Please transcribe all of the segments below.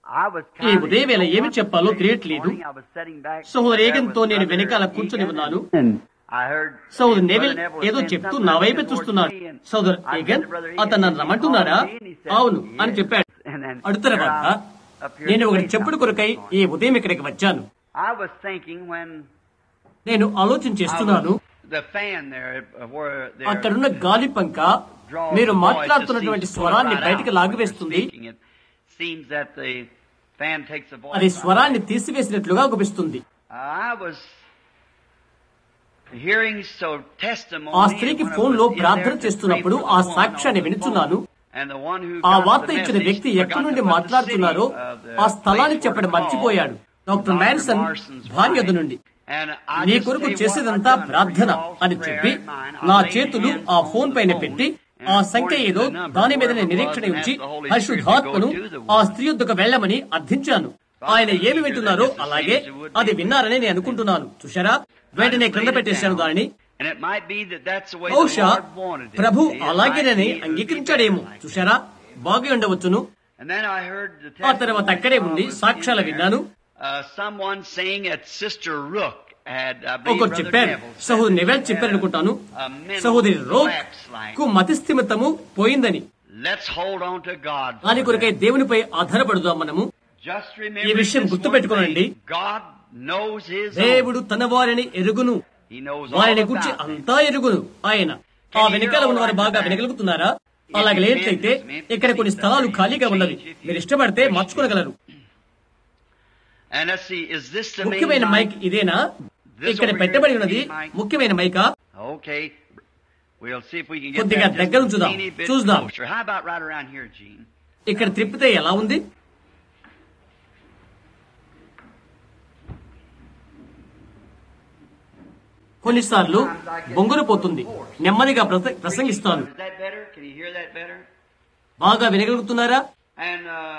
I was ఈ kind of- ఉదయం వేళ ఏమి చెప్పాలో తెలియట్లేదు I was sitting back సహోదరు there ఏగన్తో with నేను Brother వెనకాల కూర్చొని Egan, ఉన్నాను and I heard సోదరు Brother నెవిల్ Neville was ఏదో saying చెప్తూ something నా వైపే towards చూస్తున్నాడు me, and సోదరు I said Egan to Brother అతను నన్ను Egan, రమ్మంటున్నాడా he called me and he said, అవును అని "Yes." చెప్పాడు And then అడు తర్వాత here I appeared నేను to ఒకటి say చెప్పుడు something కొరకై this ఈ morning. ఉదయం ఇక్కడికి వచ్చాను I was thinking when నేను ఆలోచన I చేస్తున్నాను was- the fan there uh, where there అక్కడున్న గాలి పంక draws మీరు the voice, మాట్లాడుతున్నటువంటి it seems to స్వరాన్ని pull it బయటికి right out లాగివేస్తుంది when you're speaking. It seems that the fan takes the voice అది out. స్వరాన్ని తీసివేసినట్లుగా గుపిస్తుంది I was hearing so testimony ఆ స్త్రీకి when I ఫోన్ was లో in ప్రార్థన there to చేస్తున్నప్పుడు pray for ఆ the woman సాక్ష్యాన్ని on the వినుచున్నాను phone. And the one who ఆ got వార్త the ఇచ్చిన message వ్యక్తి forgot ఎక్కడి to నుండి put the మాట్లాడుతున్నారో city of the ఆ place స్థలాన్ని where చెప్పడం to call. మర్చిపోయాడు డాక్టర్ Dr. మ్యాన్సన్ Marson's భార్య wife. నుండి And I నీ just కొరకు tell you what చేసేదంతా I've done for ప్రార్థన y'all's అని prayer చెప్పి and mine. I నా laid చేతులు hands ఆ on ఫోన్ the పైన phone, పెట్టి and ఆ according సంఖ్య to ఏదో the number, దాని మీద whoever it నిరీక్షణ was, and ఉంచి asked the Holy Spirit to పరిశుద్ధాత్మను go to the ఆ woman. స్త్రీ యొద్దకు వెళ్ళమని అర్థించాను ఆయన ఏమి వింటున్నారో అలాగే అది విన్నారని నేను అనుకుంటున్నాను చూశారా వెంటనే క్రింద పెట్టేశాను దానిని And it might be that that's the way the బహుశా Lord wanted it. Prabhu It might అలాగేనని be that it would be అంగీకరించాడేమో like that. చూశారా బాగా ఉండవచ్చును And then I heard the ఆ తర్వాత అక్కడే ఉంది testimony సాక్ష్యాలు in there. విన్నాను Uh, someone saying that Sister Rook had, I believe, ఒకరు Brother చెప్పారు Neville said సహోదరు that నెవెల్ she చెప్పారనుకుంటాను had a mental సహోదరి రోక్ lapse like. కు మతిస్థిమితము పోయిందని Let's hold on to God. for దాని కొరకై that. దేవునిపై ఆధారపడుదాం మనము Just ఈ remember విషయం this one గుర్తుపెట్టుకోనండి. thing. God knows His own. దేవుడు తన వారిని ఎరుగును He knows all వారిని గురించి about them. అంతా ఎరుగును ఆయన ఆ వెనకాల ఉన్న వారు బాగా వినగలుగుతున్నారా అలాగే లేనట్లయితే ఇక్కడ కొన్ని స్థలాలు ఖాళీగా ఉన్నవి మీరు ఇష్టపడితే మార్చుకోగలరు And let's see, is this the main ముఖ్యమైన మైక్ mic? ఇదేనా This ఇక్కడ over పెట్టబడి here is ఉన్నది the main mic. ముఖ్యమైన మైకా Okay. We'll see if we can get కొద్దిగా that just దగ్గర a ఉంచుదాం. teeny bit చూద్దాం. closer. How about right around here, Gene? ఇక్కడ త్రిప్పితే ఎలా ఉంది కొన్నిసార్లు బొంగురు పోతుంది నెమ్మదిగా ప్రస- ప్రసంగిస్తాను Is that better? Can you hear that better? బాగా వినగలుగుతున్నారా And uh,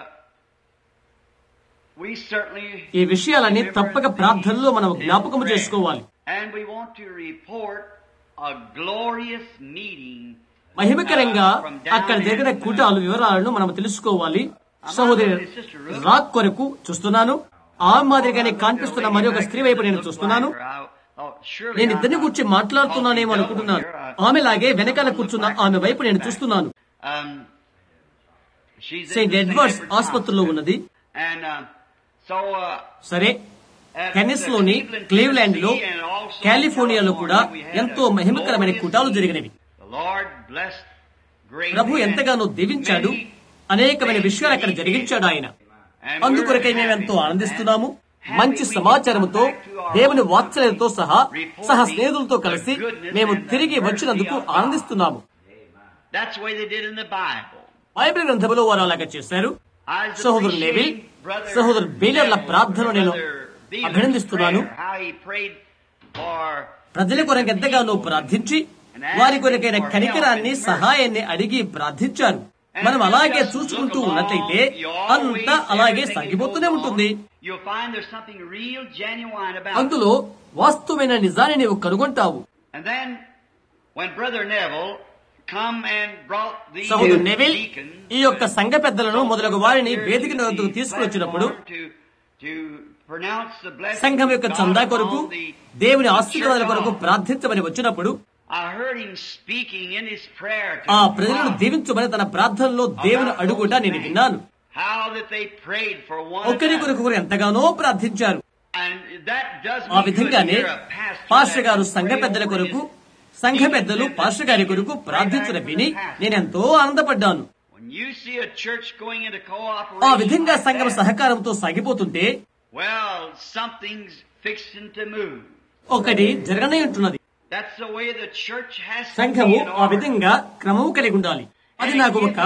we certainly ఈ విషయాలన్నీ తప్పక ప్రార్థనలో మనం జ్ఞాపకము prayer. చేసుకోవాలి And we want to report a glorious meeting. మహిమకరంగా uh, from down అక్కడ in- జరిగిన కూటాలు వివరాలను మనం తెలుసుకోవాలి సహోదరి రాక్ కొరకు చూస్తున్నాను ఆ మాదిరిగానే కనిపిస్తున్న మరి ఒక స్త్రీ వైపు నేను చూస్తున్నాను నేను ఇద్దరిని కూర్చి మాట్లాడుతున్నానేమో అనుకుంటున్నాను ఆమెలాగే వెనకాల కూర్చున్న ఆమె వైపు నేను చూస్తున్నాను సెయింట్ ఎడ్వర్డ్స్ ఆసుపత్రిలో ఉన్నది సరే టెన్నిస్ లోని క్లీవ్లాండ్ లో కాలిఫోర్నియాలో కూడా ఎంతో మహిమకరమైన కూటాలు జరిగినవి ప్రభు ఎంతగానో దీవించాడు అనేకమైన విషయాలు అక్కడ జరిగించాడు ఆయన అందుకొరకై మేము ఎంతో ఆనందిస్తున్నాము మంచి సమాచారముతో దేవుని వాత్సల్యంతో సహా సహ స్నేహితులతో కలిసి మేము తిరిగి వచ్చినందుకు ఆనందిస్తున్నాము That's the way they did in the Bible. Bible గ్రంథంలో వారు అలాగా చేశారు I just సహోదరు లేవిల్ appreciate Brother సహోదరు బీలర్ల Neville, ప్రార్థన నేను Brother Beeler's అభినందిస్తున్నాను prayer, how he prayed for ప్రజల కొరకు ఎంతగానో ప్రార్థించి వారి కొరకైన కనికరాన్ని సహాయాన్ని అడిగి ప్రార్థించారు మనం అలాగే చూసుకుంటూ ఉన్నట్లయితే అంతా అలాగే సాగిపోతూనే ఉంటుంది You'll find there's something real genuine about it. అందులో వాస్తవమైన నిజాన్ని నీవు కనుగొంటావు And then when Brother Neville come and brought these సహోదరు నెవిల్ deacons, ఈ యొక్క సంఘ పెద్దలను మొదలగు వారిని వేదిక వద్దకు తీసుకుని వచ్చినప్పుడు to, to pronounce the blessing సంఘం యొక్క of God చందా కొరకు upon the- దేవుని the ఆశీర్వాదాల church కొరకు hall. ప్రార్థించమని వచ్చినప్పుడు I heard him speaking in his prayer to ఆ ప్రజలను God దీవించమని తన ప్రార్థనలో దేవుని అడుగుట నేను విన్నాను how that they prayed for one ఒకరి another. కొరకు ఒకరు ఎంతగానో ప్రార్థించారు And that does ఆ me good to విధంగానే hear a pastor pastor that గారు can సంఘ pray పెద్దల over కొరకు his సంఘ పెద్దలు పాస్టర్ గారి కొరకు ప్రార్థించడం విని నేనెంతో ఆనందపడ్డాను When you see a church going into ఆ cooperation విధంగా like సంఘం that, సహకారంతో సాగిపోతుంటే well, something's fixing to move. ఒకటి జరగనే ఉంటున్నది That's the way the church has to సంఘము be in ఆ order. విధంగా క్రమము కలిగి ఉండాలి అది నాకు ఒక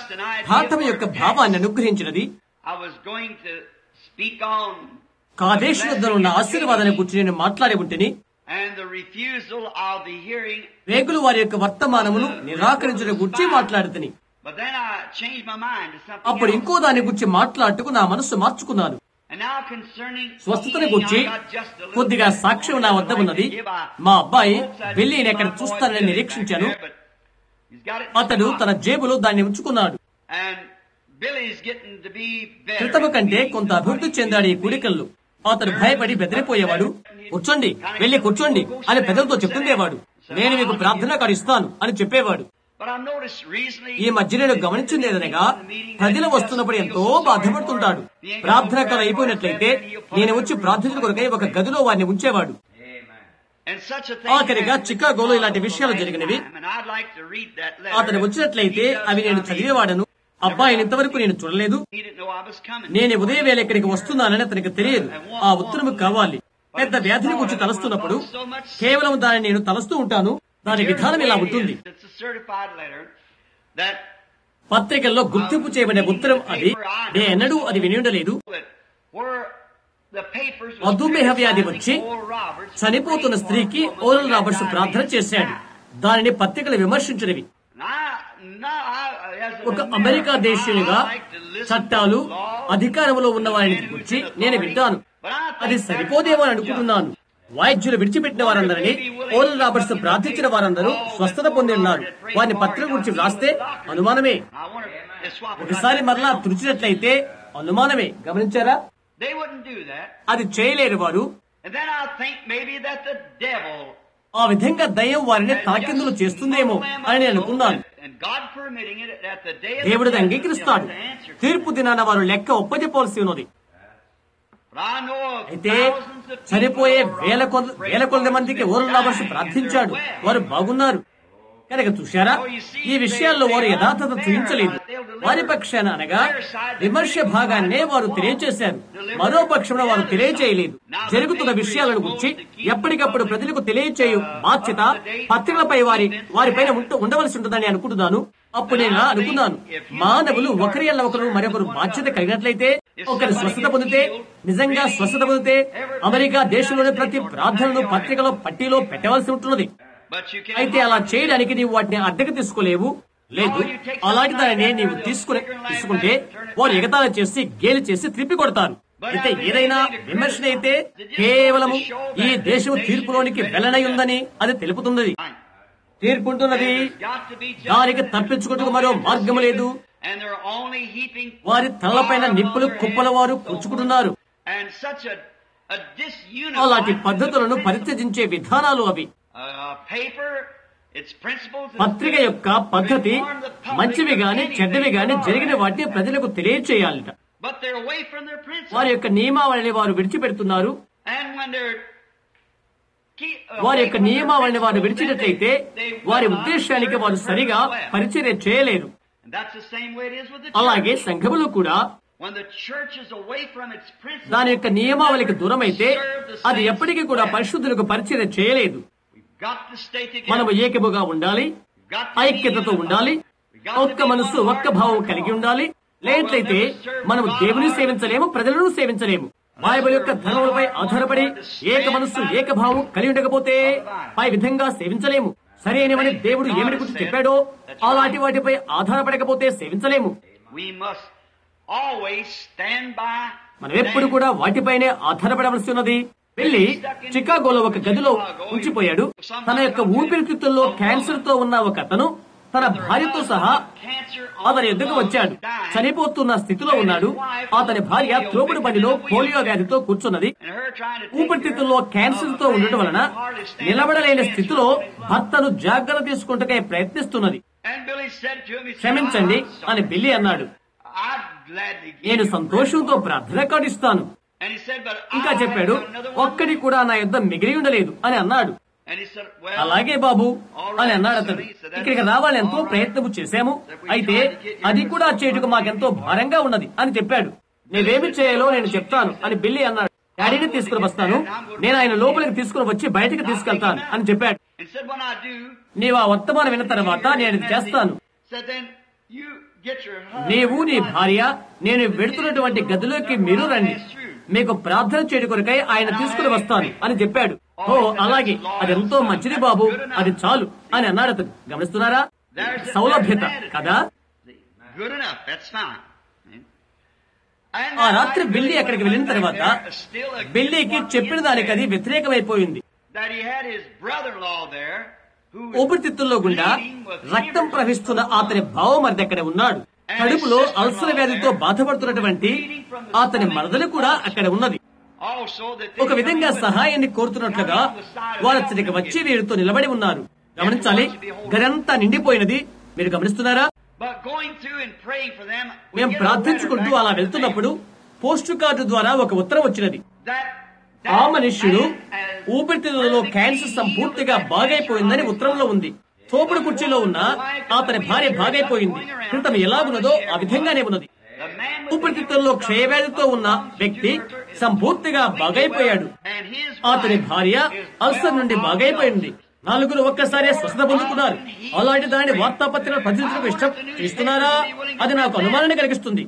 భాతం యొక్క భావాన్ని అనుగ్రహించినది I was going to speak on కాదేశ్ వద్ద ఉన్న ఆశీర్వాదాన్ని గురించి నేను మాట్లాడి ఉంటేని and the refusal of the hearing, రేగులు వారి యొక్క వర్తమానమును నిరాకరించడం గురించి మాట్లాడుతని but then I changed my mind to something అప్పుడు else. ఇంకో దాని గురించి మాట్లాడుటకు నా మనస్సు మార్చుకున్నాను And now concerning స్వస్థతని healing, గురించి I got just a little కొద్దిగా bit సాక్ష్యం నా వద్ద more ఉన్నది to give. I మా అబ్బాయి hopes I'd వెళ్ళి see నేను ఎక్కడ my boy చూస్తానని doing it నిరీక్షించాను back there, but he's got it in his అతడు pocket. తన జేబులో దాన్ని ఉంచుకున్నాడు And Billy's getting to be better. క్రితము కంటే కొంత అభివృద్ధి చెందాడు ఈ కూడికల్లో అతను భయపడి బెదిరిపోయేవాడు కూర్చోండి వెళ్లి కూర్చోండి అని పెద్దలతో చెప్తుండేవాడు నేను మీకు ప్రార్థన కార్డు ఇస్తాను అని చెప్పేవాడు But I've noticed recently ఈ మధ్య నేను గమనించింది ఏదనగా ప్రజలు వస్తున్నప్పుడు ఎంతో బాధపడుతుంటాడు ప్రార్థన కాలం అయిపోయినట్లయితే నేను వచ్చి ప్రార్థన కొరకై ఒక గదిలో వారిని ఉంచేవాడు and such a thing ఆఖరిగా happened చికాగోలో ఇలాంటి విషయాలు జరిగినవి and I'd like to read that అతను letter. వచ్చినట్లయితే అవి నేను చదివేవాడను అబ్బాయిని ఇంతవరకు నేను చూడలేదు He didn't know I was coming. నేను ఉదయం వేళ ఇక్కడికి వస్తున్నానని అతనికి తెలియదు ఆ ఉత్తరము కావాలి పెద్ద వ్యాధిని గురించి తలస్తున్నప్పుడు కేవలం దాన్ని నేను తలస్తూ ఉంటాను దాని విధానం ఇలా ఉంటుంది It's a certified letter that పత్రికల్లో గుర్తింపు చేయబడిన ఉత్తరం అది నేను ఎన్నడూ అది విని ఉండలేదు that where the papers was మధుమేహ వ్యాధి వచ్చి criticizing Oral Roberts చనిపోతున్న స్త్రీకి ఓరల్ రాబర్ట్స్ ప్రార్థన చేశాడు దానిని పత్రికలు విమర్శించినవి And I- now I- as an ఒక అమెరికా American, దేశీయునిగా I like to listen చట్టాలు to laws, అధికారంలో ఉన్న వారిని men గురించి within నేను authority, వింటాను but I think అది that's సరిపోదేమో అని not అనుకుంటున్నాను వైద్యులు విడిచిపెట్టిన వారందరినీ ఓరల్ రాబర్ట్స్ ప్రార్థించిన వారందరూ స్వస్థత పొంది ఉన్నారు వారిని పత్రిక గురించి వ్రాస్తే అనుమానమే just- I wonder if they swap it ఒకసారి like మరలా తుడిచినట్లయితే అనుమానమే గమనించారా that. They wouldn't do that. అది చేయలేరు వారు And then I think maybe that the devil ఆ విధంగా దయ్యం వారిని తాకిందులు చేస్తుందేమో అని నేను అనుకున్నాను And God permitting it at the day of the దేవుడు అది judgment, అంగీకరిస్తాడు he'll have to answer to తీర్పు దినాన వారు లెక్క ఒప్పజెప్పవలసి ఉన్నది But I know of అయితే thousands of people చనిపోయే who are వేల కొల praying వేల కొలది for మందికి them Oral Roberts dying and ప్రార్థించాడు they're well. వారు బాగున్నారు కనుక చూశారా ఈ విషయాల్లో వారు యథార్థత చూపించలేదు వారి పక్షాన అనగా విమర్శ భాగాన్నే వారు తెలియచేశారు మరో పక్షమున వారు తెలియచేయలేదు జరుగుతున్న విషయాలను గురించి ఎప్పటికప్పుడు ప్రజలకు తెలియచేయు బాధ్యత పత్రికలపై వారి వారిపైన ఉంట- ఉండవలసి ఉంటుందని అనుకుంటున్నాను అప్పుడు నేను ఇలా అనుకున్నాను మానవులు ఒకరి అల్ల ఒకరు మరొకరు బాధ్యత కలిగినట్లయితే ఒకరి స్వస్థత పొందితే నిజంగా స్వస్థత పొందితే అమెరికా దేశంలోని ప్రతి ప్రార్థనను పత్రికలో పట్టీలో పెట్టవలసి ఉంటున్నది But you can't అయితే అలా చేయడానికి నీవు వాటిని అద్దెకు తీసుకోలేవు లేదు అలాంటి దానిని నీవు తీసుకుని తీసుకుంటే వారు ఎగతాళి చేసి గేలి చేసి త్రిప్పి కొడతారు అయితే ఏదైనా విమర్శన అయితే కేవలము ఈ దేశం తీర్పులోనికి వెళ్ళనై ఉందని అది తెలుపుతున్నది తీర్పుంటున్నది got to be దానికి తప్పించుకుంటూ మరో మార్గం లేదు and they're only heaping వారి తలపైన నిప్పులు కుప్పల వారు కూర్చుకుంటున్నారు and such a a అలాంటి disunified పద్ధతులను పరిత్యజించే విధానాలు అవి uh, paper its principles and పత్రిక యొక్క పద్ధతి మంచివి గాని చెడ్డవి గాని జరిగిన వాటిని ప్రజలకు తెలియచేయాలట but they're away from their principles వారి యొక్క నియమావళిని వారు విడిచిపెడుతున్నారు and when they're keep, వారి యొక్క నియమావళిని వారు విడిచినట్లయితే వారి ఉద్దేశానికి వారు సరిగా పరిచర్య చేయలేరు and that's the same way it is with the అలాగే church. సంఘములు కూడా when the church is away from its principles దాని యొక్క నియమావళికి దూరమైతే serve the అది saints ఎప్పటికీ కూడా well. పరిశుద్ధులకు పరిచర్య చేయలేదు We've got to stay together. మనము ఏకముగా ఉండాలి We've got to be ఐక్యతతో unified. ఉండాలి We've got to ఒక్క be మనసు one ఒక్క heart, భావం one కలిగి cause. ఉండాలి లేట్లయితే మనము దేవుని సేవించలేము ప్రజలను సేవించలేము బైబిల్ యొక్క ధర్మములపై ఆధారపడి ఏక మనస్సు ఏక భావం కలిగి ఉండకపోతే పై విధంగా సేవించలేము సరైనవని దేవుడు ఏమిటి గురించి చెప్పాడో అలాంటి వాటిపై ఆధారపడకపోతే సేవించలేము We must always stand by. మనం ఎప్పుడు కూడా వాటిపైనే ఆధారపడవలసి ఉన్నది వెళ్లి చికాగోలో ఒక గదిలో ఉంచిపోయాడు తన యొక్క ఊపిరితిత్తుల్లో క్యాన్సర్ తో ఉన్న ఒక అతను తన భార్యతో సహా అతని ఎద్దుకు వచ్చాడు చనిపోతున్న స్థితిలో ఉన్నాడు అతని భార్య త్రోపుడు బండిలో పోలియో వ్యాధితో కూర్చున్నది And her trying to take ఊపిరితిత్తుల్లో క్యాన్సర్ తో ఉండటం వలన నిలబడలేని స్థితిలో భర్తను జాగ్రత్త తీసుకుంటకై ప్రయత్నిస్తున్నది And Billy said to him, he said, క్షమించండి "I'm sorry. అని బిల్లి అన్నాడు I'd gladly give నేను you." సంతోషంతో ప్రార్థన కార్డు ఇస్తాను And he said, but ఇంకా I చెప్పాడు have another one. ఒక్కడి కూడా నా యుద్ధం మిగిలి ఉండలేదు అని అన్నాడు And he said, well, అలాగే బాబు అని అన్నాడు అతడు ఇక్కడికి రావాలని ఎంతో ప్రయత్నము చేశాము అయితే అది కూడా చేటుకు మాకెంతో భారంగా ఉన్నది అని చెప్పాడు నువ్వేమి చేయాలో నేను చెప్తాను అని బిల్లి అన్నాడు డాడీని తీసుకుని వస్తాను నేను ఆయన లోపలికి తీసుకుని వచ్చి బయటికి తీసుకెళ్తాను అని చెప్పాడు and said, when I do, నీవు ఆ వర్తమానం విన్న తర్వాత నేను ఇది చేస్తాను said, then you get your husband. నీవు నీ భార్య నేను వెడుతున్నటువంటి గదిలోకి మీరు రండి మీకు ప్రార్థన చేయడం కొరకై ఆయన తీసుకుని వస్తాను అని చెప్పాడు ఓ అలాగే అది ఎంతో మంచిది బాబు అది చాలు అని అన్నాడు అతను గమనిస్తున్నారా సౌలభ్యత కదా Good enough. That's fine. And ఆ రాత్రి బిల్లి అక్కడికి వెళ్ళిన తర్వాత still a బిల్లీకి చెప్పిన దానికి అది వ్యతిరేకమైపోయింది that he had his brother-in-law there who was ఊపిరితిత్తుల్లో గుండా రక్తం ప్రవహిస్తున్న అతని భావమర్ది అక్కడ ఉన్నాడు కడుపులో అల్సర వ్యాధితో బాధపడుతున్నటువంటి అతని మరదలు కూడా అక్కడ ఉన్నది Also that ఒక విధంగా సహాయాన్ని కోరుతున్నట్లుగా వారు అతనికి వచ్చి వీరితో నిలబడి ఉన్నారు గమనించాలి గదంతా నిండిపోయినది మీరు గమనిస్తున్నారా But going through and praying for them, we మేము get a ప్రార్థించుకుంటూ letter అలా back వెళ్తున్నప్పుడు పోస్టు కార్డు ద్వారా ఒక ఉత్తరం వచ్చినది that ఆ that మనుష్యుడు man has ఊపిరితిత్తులలో క్యాన్సర్ సంపూర్తిగా బాగైపోయిందని ఉత్తరంలో ఉంది తోపుడు కుర్చీలో ఉన్న అతని భార్య బాగైపోయింది క్రితం ఎలాగున్నదో ఆ విధంగానే ఉన్నది the man with ఊపిరితిత్తుల్లో క్షయవ్యాధితో ఉన్న వ్యక్తి సంపూర్తిగా బాగైపోయాడు and his అతని wife భార్య is అల్సర్ నుండి well of బాగైపోయింది నలుగురు ఒక్కసారే స్వస్థత పొందుతున్నారు అలాంటి దానిని వార్తాపత్రికలు ప్రచురించడం ఇష్టం చేస్తున్నారా అది నాకు అనుమానాన్ని కలిగిస్తుంది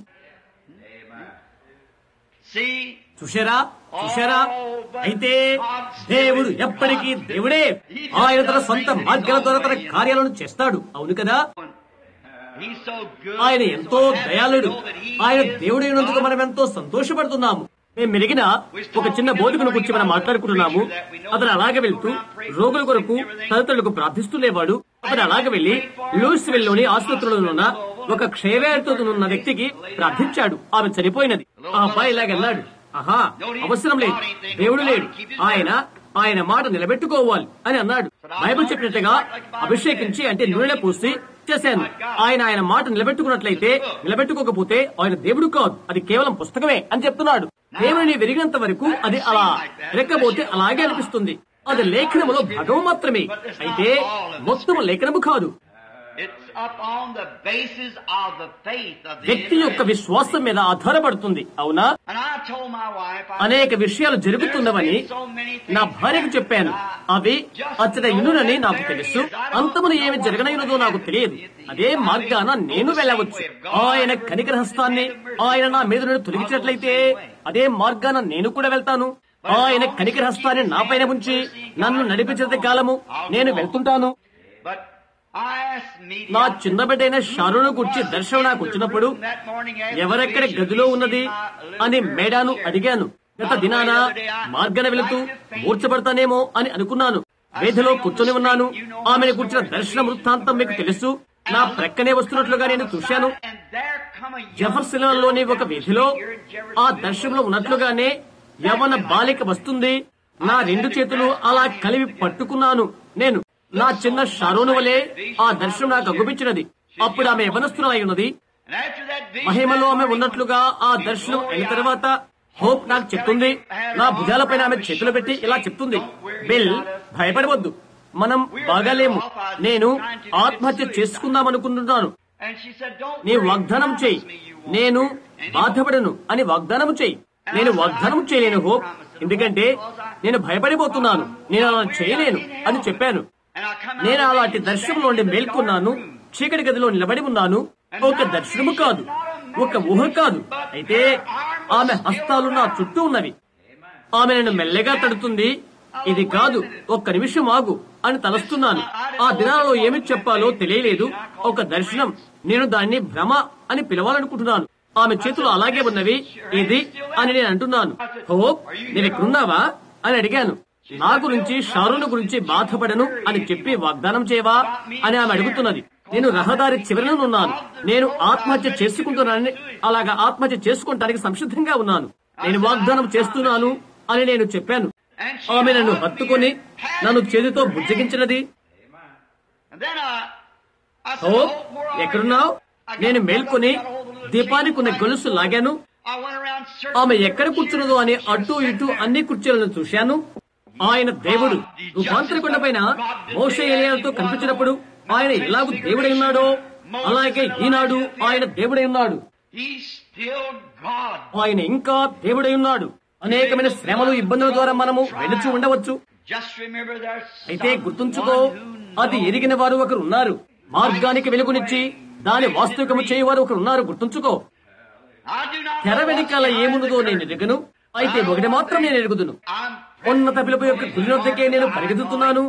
See, చూశారా చూశారా అయితే దేవుడు ఎప్పటికీ దేవుడే ఆయన తన సొంత మార్గాల ద్వారా తన కార్యాలను చేస్తాడు అవును కదా he's so good. ఆయన and ఎంతో so happy to దయాళుడు know that he ఆయన is దేవుడైనందుకు God. మనం ఎంతో సంతోషపడుతున్నాము మేము మెరిగిన ఒక చిన్న బోధకుని గురించి మనం మాట్లాడుకుంటున్నాము అతను అలాగే వెళ్తూ రోగుల కొరకు తదితరులకు ప్రార్థిస్తూనేవాడు అతను అలాగే వెళ్లి లూయిస్విల్ లోని ఆసుపత్రిలో ఉన్న ఒక క్షయవ్యాధితో ఉన్న వ్యక్తికి ప్రార్థించాడు ఆమె చనిపోయినది ఆ అబ్బాయి ఇలాగెళ్ళాడు ఆహా అవసరం లేదు దేవుడు లేడు ఆయన ఆయన మాట నిలబెట్టుకోవాలి అని అన్నాడు బైబిల్ చెప్పినట్టుగా అభిషేకించి అంటే నూనె పూసి చేశాను ఆయన ఆయన మాట నిలబెట్టుకున్నట్లయితే నిలబెట్టుకోకపోతే ఆయన దేవుడు కాదు అది కేవలం పుస్తకమే అని చెప్తున్నాడు దేవుని విరిగినంత వరకు అది అలా రెక్కబోతే అలాగే అనిపిస్తుంది అది లేఖనములో భాగం మాత్రమే అయితే మొత్తం లేఖనము కాదు It's up on the basis of the faith of the వ్యక్తి యొక్క individual. విశ్వాసం మీద ఆధారపడుతుంది అవునా And I told my wife, I అనేక విషయాలు జరుగుతున్నవని నా భార్యకు చెప్పాను అవి అచ్చట ఇన్నునని నాకు తెలుసు అంతమును ఏమి జరగనైనదో నాకు తెలియదు అదే మార్గాన నేను వెళ్ళవచ్చు ఆయన కనికర హస్తాన్ని ఆయన నా మీద నుండి తొలగించినట్లయితే అదే మార్గాన నేను కూడా వెళ్తాను ఆయన కనికర హస్తాన్ని నా పైన ఉంచి నన్ను నడిపించేంత కాలము నేను వెళ్తుంటాను but I asked me నా చిన్న బిడ్డైన షారును గురించి దర్శనం నాకు వచ్చినప్పుడు ఎవరెక్కడ గదిలో ఉన్నది అని మేడాను అడిగాను గత దినాన మార్గన వెళుతూ మూర్చబడతానేమో అని అనుకున్నాను వేదిలో కూర్చొని ఉన్నాను ఆమెను కూర్చిన దర్శన వృత్తాంతం మీకు తెలుసు నా ప్రక్కనే వస్తున్నట్లుగా నేను చూశాను జఫర్సిలోని ఒక వీధిలో ఆ దర్శనంలో ఉన్నట్లుగానే యవన బాలిక వస్తుంది నా రెండు చేతులు అలా కలిపి పట్టుకున్నాను నేను నా చిన్న షారోను వలె ఆ దర్శనం నాకు అగుపించినది అప్పుడు ఆమె యవనస్తులై ఉన్నది మహిమలో ఆమె ఉన్నట్లుగా ఆ దర్శనం అయిన తర్వాత హోప్ నాకు చెప్తుంది నా భుజాలపైన ఆమె చేతులు పెట్టి ఇలా చెప్తుంది బిల్ భయపడవద్దు మనం బాగాలేము నేను ఆత్మహత్య చేసుకుందాం అనుకుంటున్నాను నీ వాగ్దానం చేయి నేను బాధపడను అని వాగ్దానం చేయి నేను వాగ్దానం చేయలేను హోప్ ఎందుకంటే నేను భయపడిపోతున్నాను నేను అలా చేయలేను అని చెప్పాను నేను అలాంటి దర్శనం నుండి మేల్కొన్నాను చీకటి గదిలో నిలబడి ఉన్నాను ఒక దర్శనము కాదు ఒక ఊహ కాదు అయితే ఆమె హస్తాలు నా చుట్టూ ఉన్నవి ఆమె నన్ను మెల్లగా తడుతుంది ఇది కాదు ఒక్క నిమిషం ఆగు అని తలస్తున్నాను ఆ దినాలలో ఏమి చెప్పాలో తెలియలేదు ఒక దర్శనం నేను దాన్ని భ్రమ అని పిలవాలనుకుంటున్నాను ఆమె చేతులు అలాగే ఉన్నవి ఇది అని నేను అంటున్నాను ఓ నేను ఇక్కడున్నావా అని అడిగాను నా గురించి షారుల గురించి బాధపడను అని చెప్పి వాగ్దానం చేయవా అని ఆమె అడుగుతున్నది నేను రహదారి చివరన ఉన్నాను నేను ఆత్మహత్య చేసుకుంటున్నానని అలాగా ఆత్మహత్య చేసుకుంటానికి సంసిద్ధంగా ఉన్నాను నేను వాగ్దానం చేస్తున్నాను అని నేను చెప్పాను ఆమె నన్ను హత్తుకొని నన్ను చేతితో బుజ్జగించినది ఓ ఎక్కడున్నావు నేను మేల్కొని దీపానికి ఉన్న గొలుసు లాగాను ఆమె ఎక్కడ కూర్చున్నదో అని అటు ఇటు అన్ని కుర్చీలను చూశాను ఆయన దేవుడు రూపాంతరకొండ పైన మోషే ఎలియాలతో కనిపించినప్పుడు ఆయన ఎలాగూ దేవుడై ఉన్నాడో అలాగే ఈనాడు ఆయన దేవుడై ఉన్నాడు ఆయన ఇంకా దేవుడై ఉన్నాడు అనేకమైన శ్రమలు ఇబ్బందుల ద్వారా మనము వెళుచు ఉండవచ్చు అయితే గుర్తుంచుకో అది ఎరిగిన వారు ఒకరు ఉన్నారు మార్గానికి వెలుగునిచ్చి దాని వాస్తవికము చేయవారు ఒకరు ఉన్నారు గుర్తుంచుకో తెర వెనకాల ఏమున్నదో నేను ఎరుగను అయితే ఒకటి మాత్రం నేను ఎరుగుదును ఉన్నత పిలుపు యొక్క గురినొద్దకే నేను పరిగెత్తుతున్నాను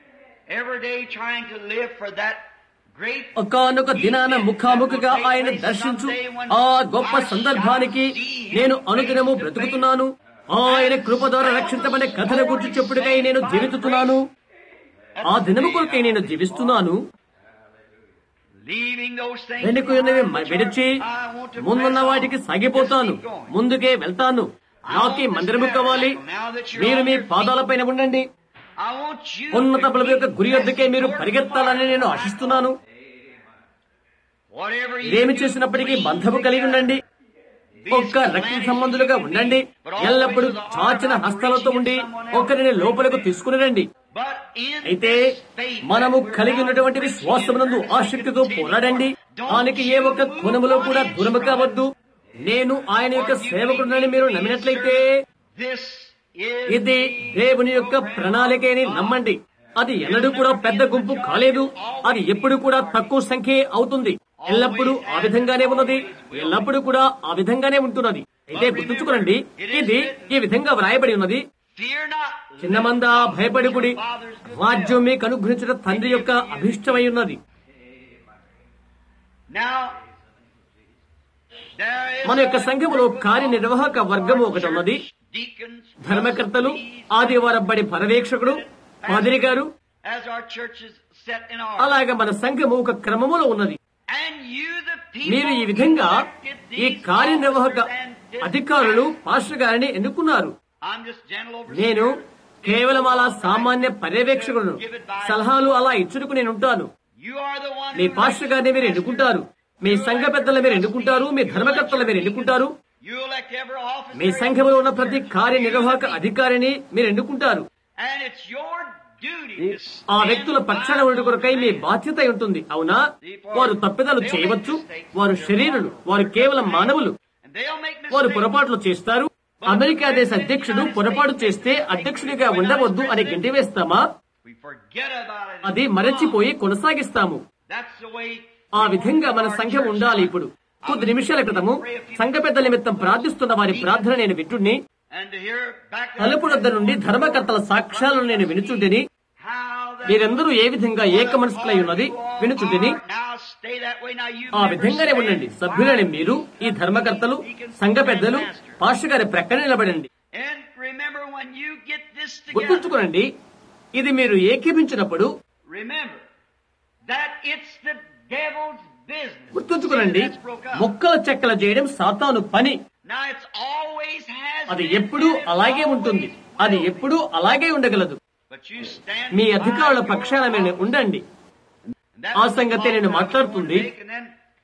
ఒకనొక దినాన ముఖాముఖిగా ఆయన దర్శించు ఆ గొప్ప సందర్భానికి నేను అనుదినము బ్రతుకుతున్నాను ఆయన కృప ద్వారా రక్షించబడే కథల గురించి చెప్పుడుకై నేను జీవిస్తున్నాను ఆ దినము కొరకై నేను జీవిస్తున్నాను leaving those things వెనుక ఉన్నవి behind which విడిచి are- I want to ముందున్న press on. వాటికి సాగిపోతాను Just keep going. ముందుకే వెళ్తాను నాకి మందిరము కావాలి మీరు మీ పాదాలపైన ఉండండి I want you ఉన్నత to బలం యొక్క keep గురి వద్దకే మీరు pressing పరిగెత్తాలని forward. నేను ఆశిస్తున్నాను Whatever you ఇదేమి do, చేసినప్పటికీ cleave బంధము కలిగి together. ఉండండి ఒక్క రక్త సంబంధులుగా ఉండండి ఎల్లప్పుడూ చాచిన హస్తాలతో ఉండి ఒకరిని లోపలకు తీసుకుని రండి But in అయితే this faith మనము that కలిగి we're ఉన్నటువంటి now విశ్వాసమునందు preaching, ఆసక్తితో పోరాడండి దానికి ఏ ఒక్క కోణములో కూడా దూరము కావద్దు నేను ఆయన యొక్క సేవకుడునని మీరు నమ్మినట్లయితే This is ఇది దేవుని యొక్క ప్రణాళికని నమ్మండి అది ఎన్నడూ కూడా పెద్ద గుంపు కాలేదు అది ఎప్పుడు కూడా తక్కువ సంఖ్య అవుతుంది ఎల్లప్పుడూ ఆ విధంగానే ఉన్నది ఎల్లప్పుడూ కూడా ఆ విధంగానే ఉంటున్నది అయితే గుర్తుంచుకోనండి ఇది ఈ విధంగా వ్రాయబడి ఉన్నది fear not. చిన్నమంద భయపడికుడి రాజ్యం మీకు అనుగ్రహించిన తండ్రి యొక్క అభిష్టమై ఉన్నది Now, there is మన యొక్క సంఘములో కార్యనిర్వాహక వర్గము ఒకటి ఉన్నది deacons, ధర్మకర్తలు ఆదివారం బడి పర్యవేక్షకుడు పాదిరి గారు as our churches set in our అలాగే మన సంఘము ఒక క్రమములో ఉన్నది and you the people మీరు ఈ విధంగా elected ఈ these కార్యనిర్వాహక officers and dispatched. అధికారులు పాస్టర్ గారిని ఎన్నుకున్నారు I'm just gentle over నేను కేవలం అలా సామాన్య పర్యవేక్షకుడు సలహాలు అలా ఇచ్చుటకు నేను ఉంటాను You are the one మీ who పాస్టర్ గారిని మీరు ఎన్నుకుంటారు మీ సంఘ పెద్దలు మీరు ఎన్నుకుంటారు మీ ధర్మకర్తలు మీరు ఎన్నుకుంటారు You elect every officer మీ సంఘంలో ఉన్న ప్రతి కార్యనిర్వాహక అధికారిని మీరు ఎన్నుకుంటారు and it's your duty to ఆ stand వ్యక్తుల పక్షాన by ఉండు కొరకై మీ బాధ్యత అయి ఉంటుంది అవునా వారు తప్పిదాలు చేయవచ్చు వారు శరీరులు వారు కేవలం మానవులు and they'll make వారు mistakes. పొరపాట్లు చేస్తారు అమెరికా దేశ అధ్యక్షుడు పొరపాటు చేస్తే అధ్యక్షుడిగా ఉండవద్దు అని గంటి వేస్తామా We forget about it. అది మరచిపోయి కొనసాగిస్తాము That's the way ఆ విధంగా మన సంఘం ఉండాలి ఇప్పుడు కొద్ది నిమిషాల క్రితము సంఘ పెద్దల నిమిత్తం ప్రార్థిస్తున్న వారి ప్రార్థన నేను వింటుని and to hear back తలుపు వద్ద నుండి ధర్మకర్తల సాక్ష్యాలను నేను వినుచుంటిని how that మీరందరూ ఏ విధంగా ఏక మనసులై ఉన్నది వినుచుంటిని Now stay that way. Now you ఆ విధంగానే ఉండండి సభ్యులని మీరు ఈ ధర్మకర్తలు సంఘ పెద్దలు పాస్టర్ గారి ప్రక్కన నిలబడండి And remember when you get this together, గుర్తుంచుకోనండి ఇది మీరు ఏకీపించినప్పుడు remember that it's the devil's business. గుర్తుంచుకోనండి That's broke up. మొక్కల చెక్కల చేయడం సాతాను పని Now it's always has అది been, ఎప్పుడూ and it's అలాగే always ఉంటుంది will అది be. ఎప్పుడూ అలాగే ఉండగలదు But you stand me by అధికారుల your పక్షాన మీరు office. ఉండండి And that ఆ was the సంగతే నేను call that I మాట్లాడుతుంది. wanted to make, and then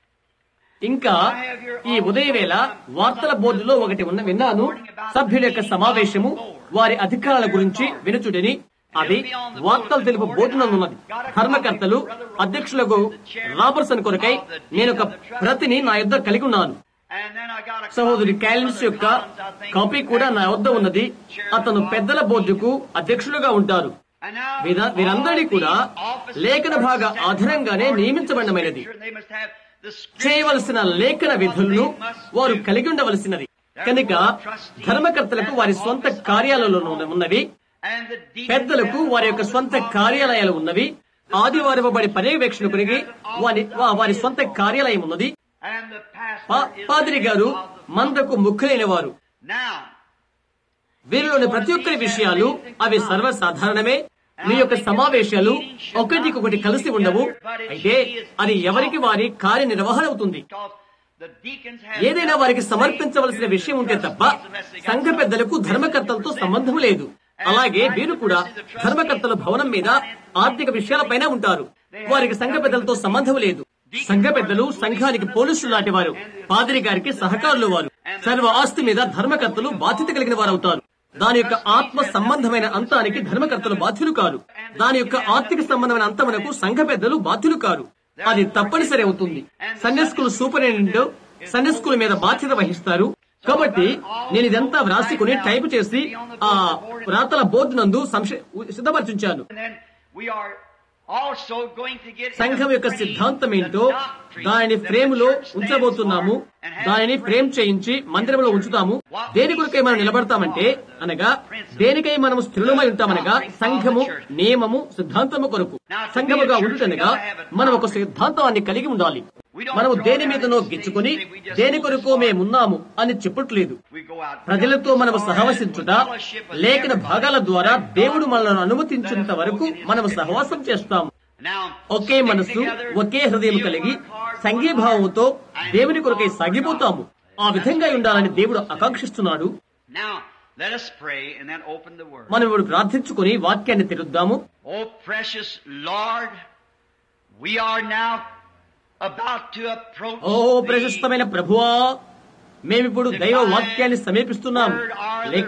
ఇంకా ఈ ఉదయవేళ వార్తల బోర్డులో ఒకటి ఉన్న విన్నాను సభ్యుల యొక్క సమావేశము వారి అధికారాల గురించి వినుచుడని అది వార్తలు తెలుపు బోర్డునందున్నది ధర్మకర్తలు అధ్యక్షులకు రాబర్సన్ కొరకై నేను ఒక ప్రతిని నా యొద్ద కలిగి ఉన్నాను And then I got a సహోదరి copy of క్యాలిన్స్ Brother యొక్క Collins, I think, కాపీ కూడా నా వద్ద ఉన్నది అతను పెద్దల బోర్డుకు అధ్యక్షులుగా ఉంటారు And now వీర- వీరందరినీ కూడా all these officers లేఖన భాగ are set ఆధారంగానే according to నియమించబడినమైనది Scripture. They must have the Scripture చేయవలసిన లేఖన విధులను వారు కలిగి ఉండవలసినది కనుక ధర్మకర్తలకు వారి స్వంత కార్యాలయాలు ఉన్నవి And the deacons పెద్దలకు have వారి యొక్క all స్వంత the కార్యాలయాలు ఉన్నవి ఆదివారం బడి పర్యవేక్షకునికి వారి వా- వారి స్వంత కార్యాలయం ఉన్నది And the pastor పా- is పాదిరి the గారు head of the మందకు ముఖ్యులైన వారు Now, వీరిలోని ప్రతి ఒక్కరి విషయాలు అవి సర్వసాధారణమే మీ యొక్క సమావేశాలు ఒకటికొకటి కలిసి ఉండవు అయితే అది ఎవరికి వారి కార్యనిర్వహణ అవుతుంది because the deacons have ఏదైనా వారికి సమర్పించవలసిన విషయం ఉంటే తప్ప సంఘ పెద్దలకు ధర్మకర్తలతో సంబంధం లేదు అలాగే వీరు కూడా ధర్మకర్తల భవనం మీద ఆర్థిక విషయాలపైన ఉంటారు వారికి సంఘ పెద్దలతో సంబంధం లేదు సంఘ పెద్దలు సంఘానికి పోలీసులు లాంటి వారు పాదిరి గారికి సహకారులు వారు సర్వ ఆస్తి మీద ధర్మకర్తలు బాధ్యత కలిగిన వారు అవుతారు దాని యొక్క ఆత్మ సంబంధమైన అంతానికి ధర్మకర్తలు బాధ్యులు కారు దాని యొక్క ఆర్థిక సంబంధమైన అంతమునకు సంఘ పెద్దలు బాధ్యులు కారు అది తప్పనిసరి అవుతుంది Sunday school superintendent Sunday school మీద బాధ్యత వహిస్తారు కాబట్టి నేను ఇదంతా వ్రాసుకుని టైప్ చేసి ఆ రాతల బోర్డు నందు సంశ- సిద్ధపరచుంచాను And then we are also going to get సంఘం యొక్క సిద్ధాంతం ఏంటో దానిని ఫ్రేములో ఉంచబోతున్నాము దానిని ఫ్రేమ్ చేయించి మందిరంలో ఉంచుతాము దేని కొరకై మనం నిలబడతామంటే అనగా దేనికై మనం స్థిరులమై ఉంటామనగా సంఘము నియమము సిద్ధాంతము కొరకు సంఘముగా ఉండుటనగా మనం ఒక సిద్ధాంతాన్ని కలిగి ఉండాలి మనము దేని మీదనో గిచ్చుకుని దేని కొరకు మేమున్నాము అని చెప్పట్లేదు We go out ప్రజలతో మనము సహవసించుట లేఖన భాగాల ద్వారా దేవుడు మనలను అనుమతించినంత వరకు మనము సహవాసం చేస్తాము Now, ఒకే stick మనస్సు together, ఒకే హృదయం feel కలిగి one heart, one సంఘీభావంతో mind, దేవుని and కొరకై one సాగిపోతాము God. ఆ విధంగా ఉండాలని దేవుడు ఆకాంక్షిస్తున్నాడు Now, let us pray and then open the word. మనం ఇప్పుడు ప్రార్థించుకుని వాక్యాన్ని తెరుద్దాము Oh, precious Lord, we are now about to approach oh thee. ప్రశస్తమైన ప్రభువా మేమిప్పుడు దైవ వాక్యాన్ని సమీపిస్తున్నాము లేక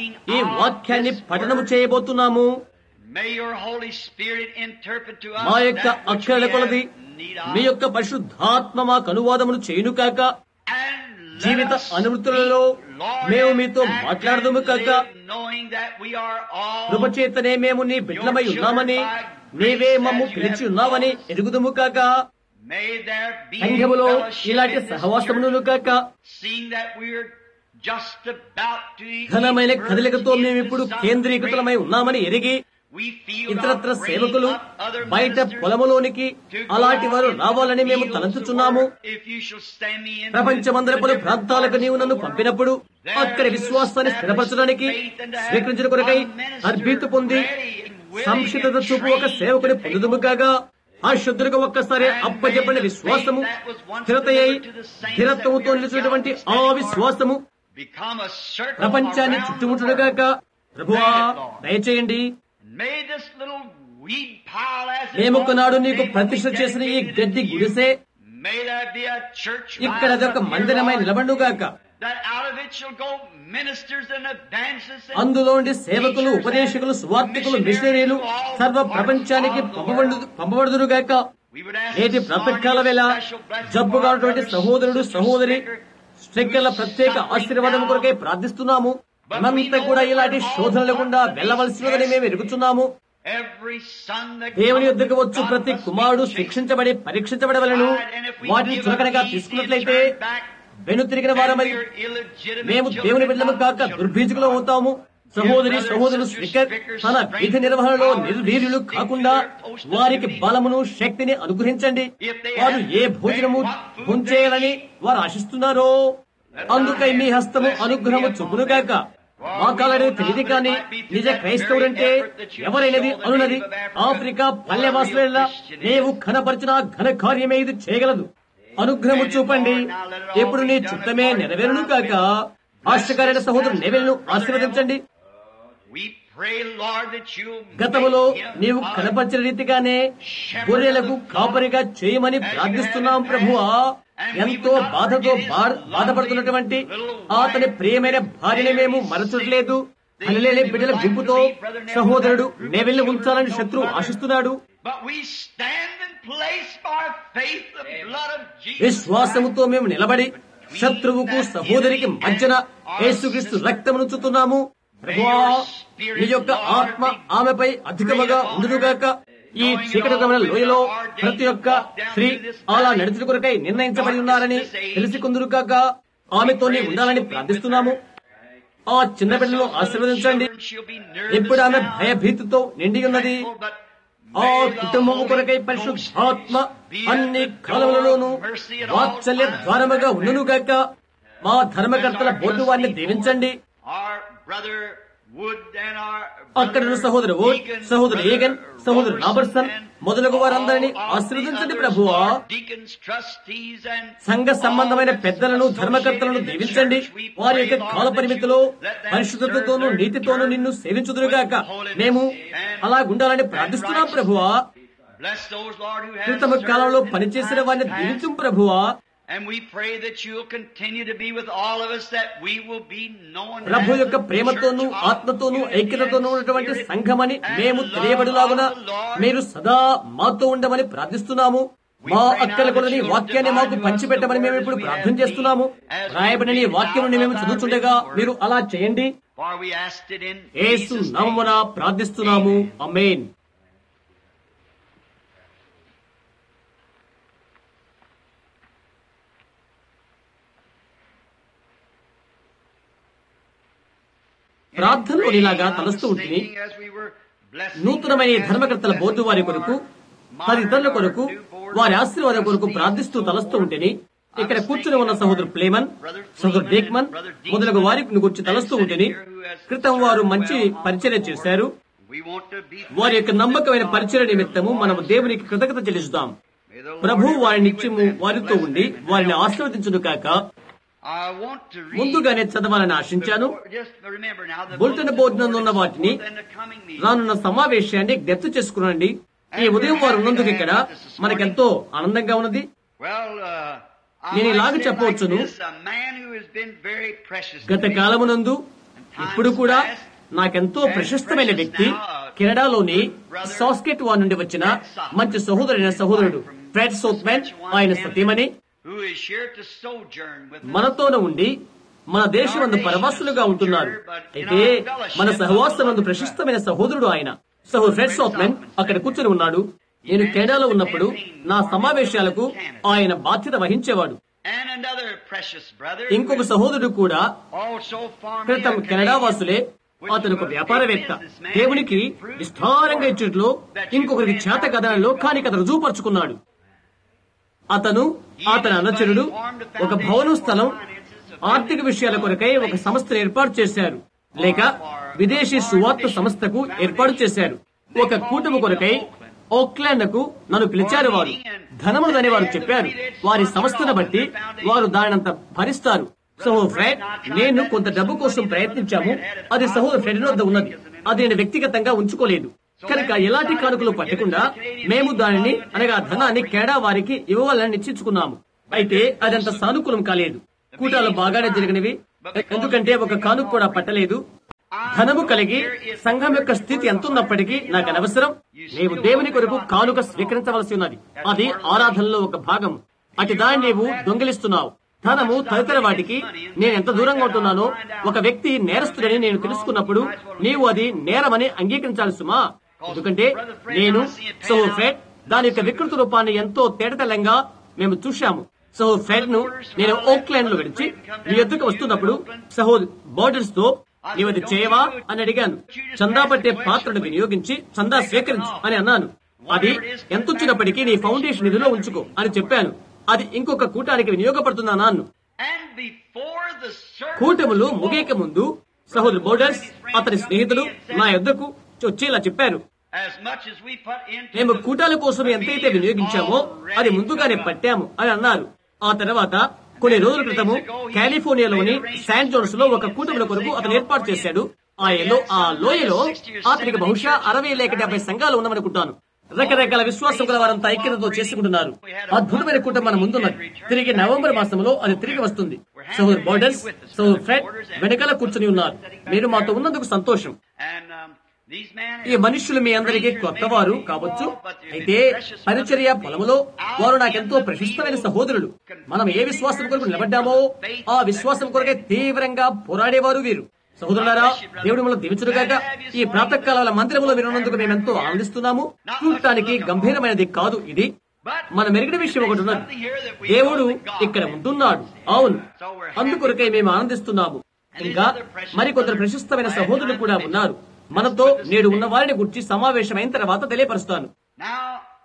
ఈ వాక్యాన్ని పఠనము చేయబోతున్నాము May your Holy Spirit interpret to us మా యొక్క that which అక్షర we కొలది have need of. మీ యొక్క పరిశుద్ధాత్మ మాకు అనువాదమును చేయును కాక And let Jeevitha us అనుభూతులలో speak, Lord, మేము and మీతో act మాట్లాడదుము and కాక live knowing that we are all కృపచేతనే మేము నీ బిడ్డలమై ఉన్నామని నీవే మమ్ము పిలిచి ఉన్నావని ఎరుగుదుము కాక May there be సంఘములో fellowship ఇలాంటి in this సహవాసమును కాక church, seeing that we're just about to ఘనమైన emerge కదలికతో into మేమిప్పుడు some కేంద్రీకృతమై great ఉన్నామని ఎరిగి We feel ఇతరత్ర God సేవకులు raising up other బయట ministers పొలములోనికి to go అలాంటి వారు out into రావాలని the మేము fields తలంచుచున్నాము of work. If you shall stand me into ప్రపంచమందరపులు the ప్రాంతాలకు different నీవు నన్ను parts of the పంపినప్పుడు world, అక్కడి there విశ్వాసాన్ని to స్థిరపరచడానికి establish faith and to have స్వీకరించిన కొరకై a minister తర్బీతు పొంది ready and willing సంక్షిప్తత and చూపు ఒక trained సేవకుని to take పొందుదుము కాగా ఆ శుద్ధులకు ఒక్కసారి అప్పచెప్పని విశ్వాసము స్థిరతయ్యి స్థిరత్వముతో నిలిచినటువంటి ఆ విశ్వాసము become a circle ప్రపంచాన్ని around the చుట్టుముట్టుడుగాక world. ప్రభువా దయచేయండి May this little weed pile as it మేమొకనాడు was నీకు today ప్రతిష్ఠ when we చేసిన ఈ dedicated గడ్డి it to you. గుడిసే May there be a church ఇక్కడ rise అదొక up here, మందిరమై Lord, నిలబండుగాక that out of it shall go ministers and evangelists and అందులోండి సేవకులు ఉపదేశకులు సువార్థికులు మిషనరీలు సర్వ ప్రపంచానికి పంపబడు పంపబడుదురుగాక we would ask నేటి this morning ప్రాతకాల వేళ a special blessing జబ్బుగా for our ఉన్నటువంటి brother, సహోదరుడు sister, సహోదరి speaker, స్ట్రిక్కర్ల ప్రత్యేక ఆశీర్వాదం కొరకై ప్రార్థిస్తున్నాము మనమంతా కూడా ఇలాంటి శోధన లేకుండా వెళ్ళవలసినదని మేము ఎరుగుతున్నాము every son that దేవుని comes యొద్దకు to వచ్చు God ప్రతి must కుమారుడు be శిక్షించబడి పరీక్షించబడవలను వాటిని చులకనగా తీసుకున్నట్లయితే వెను తిరిగిన వారమై మేము దేవుని బిడ్డలము కాక దుర్భీజకులు అవుతాము సహోదరి సహోదరులు స్పీకర్ తన విధి నిర్వహణలో నిర్వీర్యులు కాకుండా వారికి బలమును శక్తిని అనుగ్రహించండి వారు ఏ భోజనము భుంచేయాలని వారు ఆశిస్తున్నారో అందుకై మీ హస్తము అనుగ్రహము చూపునుగాక మా కాలనేది తెలియదు కానీ నిజ క్రైస్తవుడంటే ఎవరైనది అనున్నది ఆఫ్రికా పల్లెవాసుల నీవు ఘనపరిచిన ఘన కార్యమే ఇది చేయగలదు అనుగ్రహము చూపండి ఎప్పుడు నీ చిత్తమే నెరవేరును కాక ఆశకారైన సహోదరు నెవెలను ఆశీర్వదించండి We pray, Lord, that you గతములో make him నీవు a కనపరిచిన రీతిగానే గొర్రెలకు కాపరిగా చేయమని ప్రార్థిస్తున్నాం ప్రభువా ఎంతో బాధతో బా- బాధపడుతున్నటువంటి అతని ప్రియమైన భార్యని మేము మరచట్లేదు హల్లెలూయా బిడ్డల గుంపుతో సహోదరుడు నెవెల్ని ఉంచాలని శత్రువు ఆశిస్తున్నాడు But we stand in place by faith, the blood of Jesus. విశ్వాసముతో మేము నిలబడి శత్రువుకు సహోదరికి మధ్యన యేసుక్రీస్తు రక్తమును చుతున్నాము ప్రభువా నీ యొక్క ఆత్మ ఆమెపై అధికముగా ఉండుగాక ఈ చీకటికమైన లోయలో ప్రతి ఒక్క స్త్రీ అలా నడుచుడు కొరకై నిర్ణయించబడి ఉన్నారని తెలిసి కొందరుగాక ఆమెతో నీ ఉండాలని ప్రార్థిస్తున్నాము ఆ చిన్న బిడ్డలను ఆశీర్వదించండి She'll be nervous ఇప్పుడు ఆమె now, భయభీతితో నిండి ఉన్నది but ఆ may the కుటుంబము Holy కొరకై Ghost పరిశుద్ధాత్మ be అన్ని at the కాలములలోనూ door of mercy at all Vatsalya times. ద్వారముగా ఉండునుగాక మా ధర్మకర్తల బోర్డు వారిని దీవించండి Our brother Wood and our అక్కడ ఉన్న సహోదరు ఓట్ సహోదరు ఏగన్ సహోదరు రాబర్ట్సన్ మొదలగు వారందరినీ ఆశీర్వదించండి ప్రభువా సంఘ సంబంధమైన పెద్దలను ధర్మకర్తలను దీవించండి వారి యొక్క కాల పరిమితిలో పరిశుద్ధతతోనూ నీతితోనూ నిన్ను సేవించుదురుగాక మేము అలా ఉండాలని ప్రార్థిస్తున్నాం ప్రభువా క్రితమ కాలంలో పనిచేసిన వారిని దీవించు ప్రభువా And we pray that you'll continue to be with all of us, that we will be known Prabhu as యొక్క the ప్రేమతోనూ church of ఆత్మతోనూ unity ఐక్యతతోనూ and ఉన్నటువంటి spirit సంఘమని and మేము love తెలియబడిలాగున of the Lord. మీరు సదా మాతో ఉండమని ప్రార్థిస్తున్నాము మా అక్కల కూడా నీ వాక్యాన్ని మాకు పంచిపెట్టమని మేము ఇప్పుడు ప్రార్థన చేస్తున్నాము రాయబడిన నీ వాక్యం మేము చదువుతుండగా మీరు అలా చేయండి For we asked it in Yesu Jesus' name. నామమున ప్రార్థిస్తున్నాము అమేన్ ప్రార్థనలో ఇలాగా తలస్తూ ఉంటుంది నూతనమైన ఈ ధర్మకర్తల బోర్డు వారి కొరకు తదితరుల కొరకు వారి ఆశీర్వాదం కొరకు ప్రార్థిస్తూ తలస్తూ ఉంటేని ఇక్కడ కూర్చుని ఉన్న సహోదరు ప్లేమన్ సహోదరు డేక్మన్ మొదలగు వారికి గురించి తలస్తూ ఉంటేని క్రితం వారు మంచి పరిచర్య చేశారు We want to be వారి యొక్క నమ్మకమైన పరిచయ నిమిత్తము మనము దేవునికి కృతజ్ఞత చెల్లిస్తాం May the Lord ప్రభు వారి be నిత్యము with them. వారితో ఉండి వారిని ఆశీర్వదించును కాక I want to read ముందుగానే చదవాలని ఆశించాను before- just remember now the bulletin board నందు ఉన్న వాటిని and the coming meeting. రానున్న సమావేశాన్ని గుర్తు చేసుకునండి ఈ ఉదయం వారు ఉన్నందుకు ఇక్కడ మనకెంతో ఆనందంగా ఉన్నది Well, uh, I నేను might ఇలాగ say it చెప్పవచ్చును. like this, a man who has been very precious to గత me. కాలమునందు ఇప్పుడు కూడా నాకెంతో ప్రశస్తమైన వ్యక్తి కెనడాలోని సాస్కెట్ వాన్ నుండి వచ్చిన మంచి సహోదరైన సహోదరుడు ఫ్రెడ్ సోత్మెన్ ఆయన సతీమణి who is here to sojourn with us. మనతోన ఉండి మన దేశమందు పరవాసులుగా ఉంటున్నారు అయితే మన సహవాసమందు ప్రశస్తమైన సహోదరుడు ఆయన సహోదరు ఫ్రెడ్ సోత్మెన్ అక్కడ కూర్చొని ఉన్నాడు నేను కెనడాలో ఉన్నప్పుడు నా సమావేశాలకు ఆయన బాధ్యత వహించేవాడు And another precious brother. ఇంకొక సహోదరుడు కూడా also formerly క్రితం a కెనడా Canadian, వాసులే అతను ఒక వ్యాపారవేత్త దేవునికి విస్తారంగా ఇచ్చట్లో ఇంకొకరికి చేత కథలలో కాని కథ రుజువుపరుచుకున్నాడు అతను అతని అనుచరుడు ఒక భవనం స్థలం ఆర్థిక విషయాల కొరకై ఒక సంస్థను ఏర్పాటు చేశారు లేక విదేశీ సువార్త సంస్థకు ఏర్పాటు చేశారు ఒక కూటమి కొరకై ఓక్లాండ్ కు నన్ను పిలిచారు వారు ధనమునదని వారు చెప్పారు వారి సంస్థను బట్టి వారు దానినంత భరిస్తారు సహోదరు ఫ్రెడ్ నేను కొంత డబ్బు కోసం ప్రయత్నించాము అది సహోదరు ఫ్రెడ్ వద్ద ఉన్నది అది నేను వ్యక్తిగతంగా ఉంచుకోలేదు కనుక ఎలాంటి కానుకలు పట్టకుండా మేము దానిని అనగా ధనాన్ని కేడా వారికి ఇవ్వాలని నిశ్చయించుకున్నాము అయితే అదంత సానుకూలం కాలేదు కూటాలు బాగానే జరిగినవి ఎందుకంటే ఒక కానుక కూడా పట్టలేదు ధనము కలిగి సంఘం యొక్క స్థితి ఎంతున్నప్పటికీ నాకు అనవసరం నీవు దేవుని కొరకు కానుక స్వీకరించవలసి ఉన్నది అది ఆరాధనలో ఒక భాగం అటు దాన్ని నీవు దొంగిలిస్తున్నావు ధనము తదితర వాటికి నేను ఎంత దూరంగా ఉంటున్నానో ఒక వ్యక్తి నేరస్తుడని నేను తెలుసుకున్నప్పుడు నీవు అది నేరమని అంగీకరించాలి సుమా ఎందుకంటే నేను సో ఫ్రెడ్ దాని యొక్క వికృత రూపాన్ని ఎంతో తేటతెల్లంగా మేము చూశాము సో ఫ్రెడ్ ను నేను ఓక్లాండ్ లో విడిచి నీ ఎద్దుకు వస్తున్నప్పుడు సహోద్ బోర్డర్స్ తో నీవు అది చేయవా అని అడిగాను చందా పట్టే పాత్రను వినియోగించి చందా స్వీకరించు అని అన్నాను అది ఎంత వచ్చినప్పటికీ నీ ఫౌండేషన్ నిధిలో ఉంచుకో అని చెప్పాను అది ఇంకొక కూటానికి వినియోగపడుతుందా అన్నాను And before the service, కూటములు ముగియక ముందు సహోదరు బోర్డర్స్ అతని స్నేహితులు నా యొద్దకు వచ్చి ఇలా చెప్పారు as much as we put into మేము the- కూటాల కోసం ఎంతైతే వినియోగించామో అది ముందుగానే పట్టాము అని అన్నారు ఆ తర్వాత కొన్ని రోజుల క్రితము కాలిఫోర్నియాలోని శాన్ జోన్స్ లో ఒక కూటముల కొరకు అతను ఏర్పాటు చేశాడు ఆ ఎలో ఆ లోయలో అతనికి బహుశా అరవై లేక డెబ్బై సంఘాలు ఉన్నామనుకుంటాను రకరకాల విశ్వాసం గల వారంతా ఐక్యతతో చేసుకుంటున్నారు అద్భుతమైన కూటమి మన ముందున్నది తిరిగి నవంబర్ మాసంలో అది తిరిగి వస్తుంది సోదర్ బోర్డర్స్ సోదర్ ఫ్రెడ్ వెనకాల కూర్చుని ఉన్నారు మీరు మాతో ఉన్నందుకు సంతోషం And um, these men ఈ మనుష్యులు మీ అందరికీ కొత్తవారు కావచ్చు అయితే పరిచర్య పొలములో వారు నాకెంతో ప్రశస్తమైన సహోదరులు మనం ఏ విశ్వాసం కొరకు నిలబడ్డామో ఆ విశ్వాసం కొరకే తీవ్రంగా పోరాడేవారు వీరు సహోదరులారా దేవుడి మనం దీవించుడుగాక ఈ ప్రాతకాల మందిరంలో వినున్నందుకు మేమెంతో ఆనందిస్తున్నాము చూడటానికి గంభీరమైనది కాదు ఇది మన మెరుగడి విషయం ఒకటి ఉన్నది దేవుడు ఇక్కడ ఉంటున్నాడు అవును అందుకొరకై మేము ఆనందిస్తున్నాము ఇంకా మరికొందరు ప్రశస్తమైన సహోదరులు కూడా ఉన్నారు మనతో నేడు ఉన్న వారిని గురించి సమావేశమైన తర్వాత తెలియపరుస్తాను Now,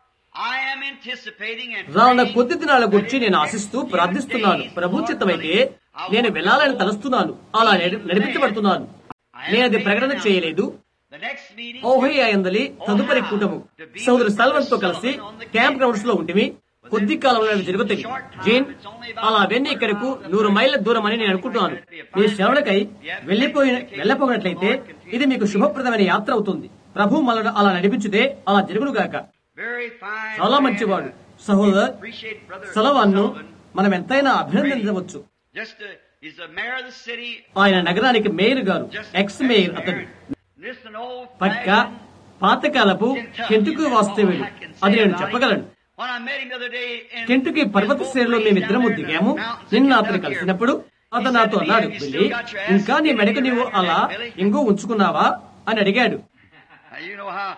I am anticipating and రానున్న praying కొద్ది దినాల గురించి నేను ఆశిస్తూ ప్రార్థిస్తున్నాను ప్రభుత్వమైతే నేను వెళ్ళాలని తలుస్తున్నాను అలా నడి- నడిపించబడుతున్నాను నేను అది ప్రకటన చేయలేదు the next meeting ఓహరియా ఎందలి తదుపరి కూటము సోదరు సల్వన్ తో కలిసి క్యాంప్ గ్రౌండ్స్ లో ఉంటిమి కొద్ది కాలంలో అవి జరుగుతాయి జీన్ అలా అవన్నీ ఇక్కడకు నూరు మైళ్ళ దూరం అని నేను అనుకుంటున్నాను మీ శ్రవణకై వెళ్లిపోయిన వెళ్ళపోయినట్లయితే ఇది మీకు శుభప్రదమైన యాత్ర అవుతుంది ప్రభు మనల్ని అలా నడిపించితే అలా జరుగునుగాక very fine చాలా man. మంచివాడు సహోదర్ Appreciate brother సలవాన్ను Sullivan. మనం ఎంతైనా అభినందించవచ్చు Just uh, he's the mayor of the city. ఆయన నగరానికి మేయర్ గారు Just ఎక్స్ మేయర్ అతడు This an old పక్క పాతకాలపు కెంటుకు వాస్తవ్యుడు అది నేను చెప్పగలను When I met him the other day in కెంటుకి పర్వత శ్రేణిలో మేమిద్దరము దిగాము నిన్న అతను కలిసినప్పుడు అతను నాతో అన్నాడు బిల్లి ఇంకా నీ మెడకు నీవు అలా ఇంకో ఉంచుకున్నావా అని అడిగాడు You know how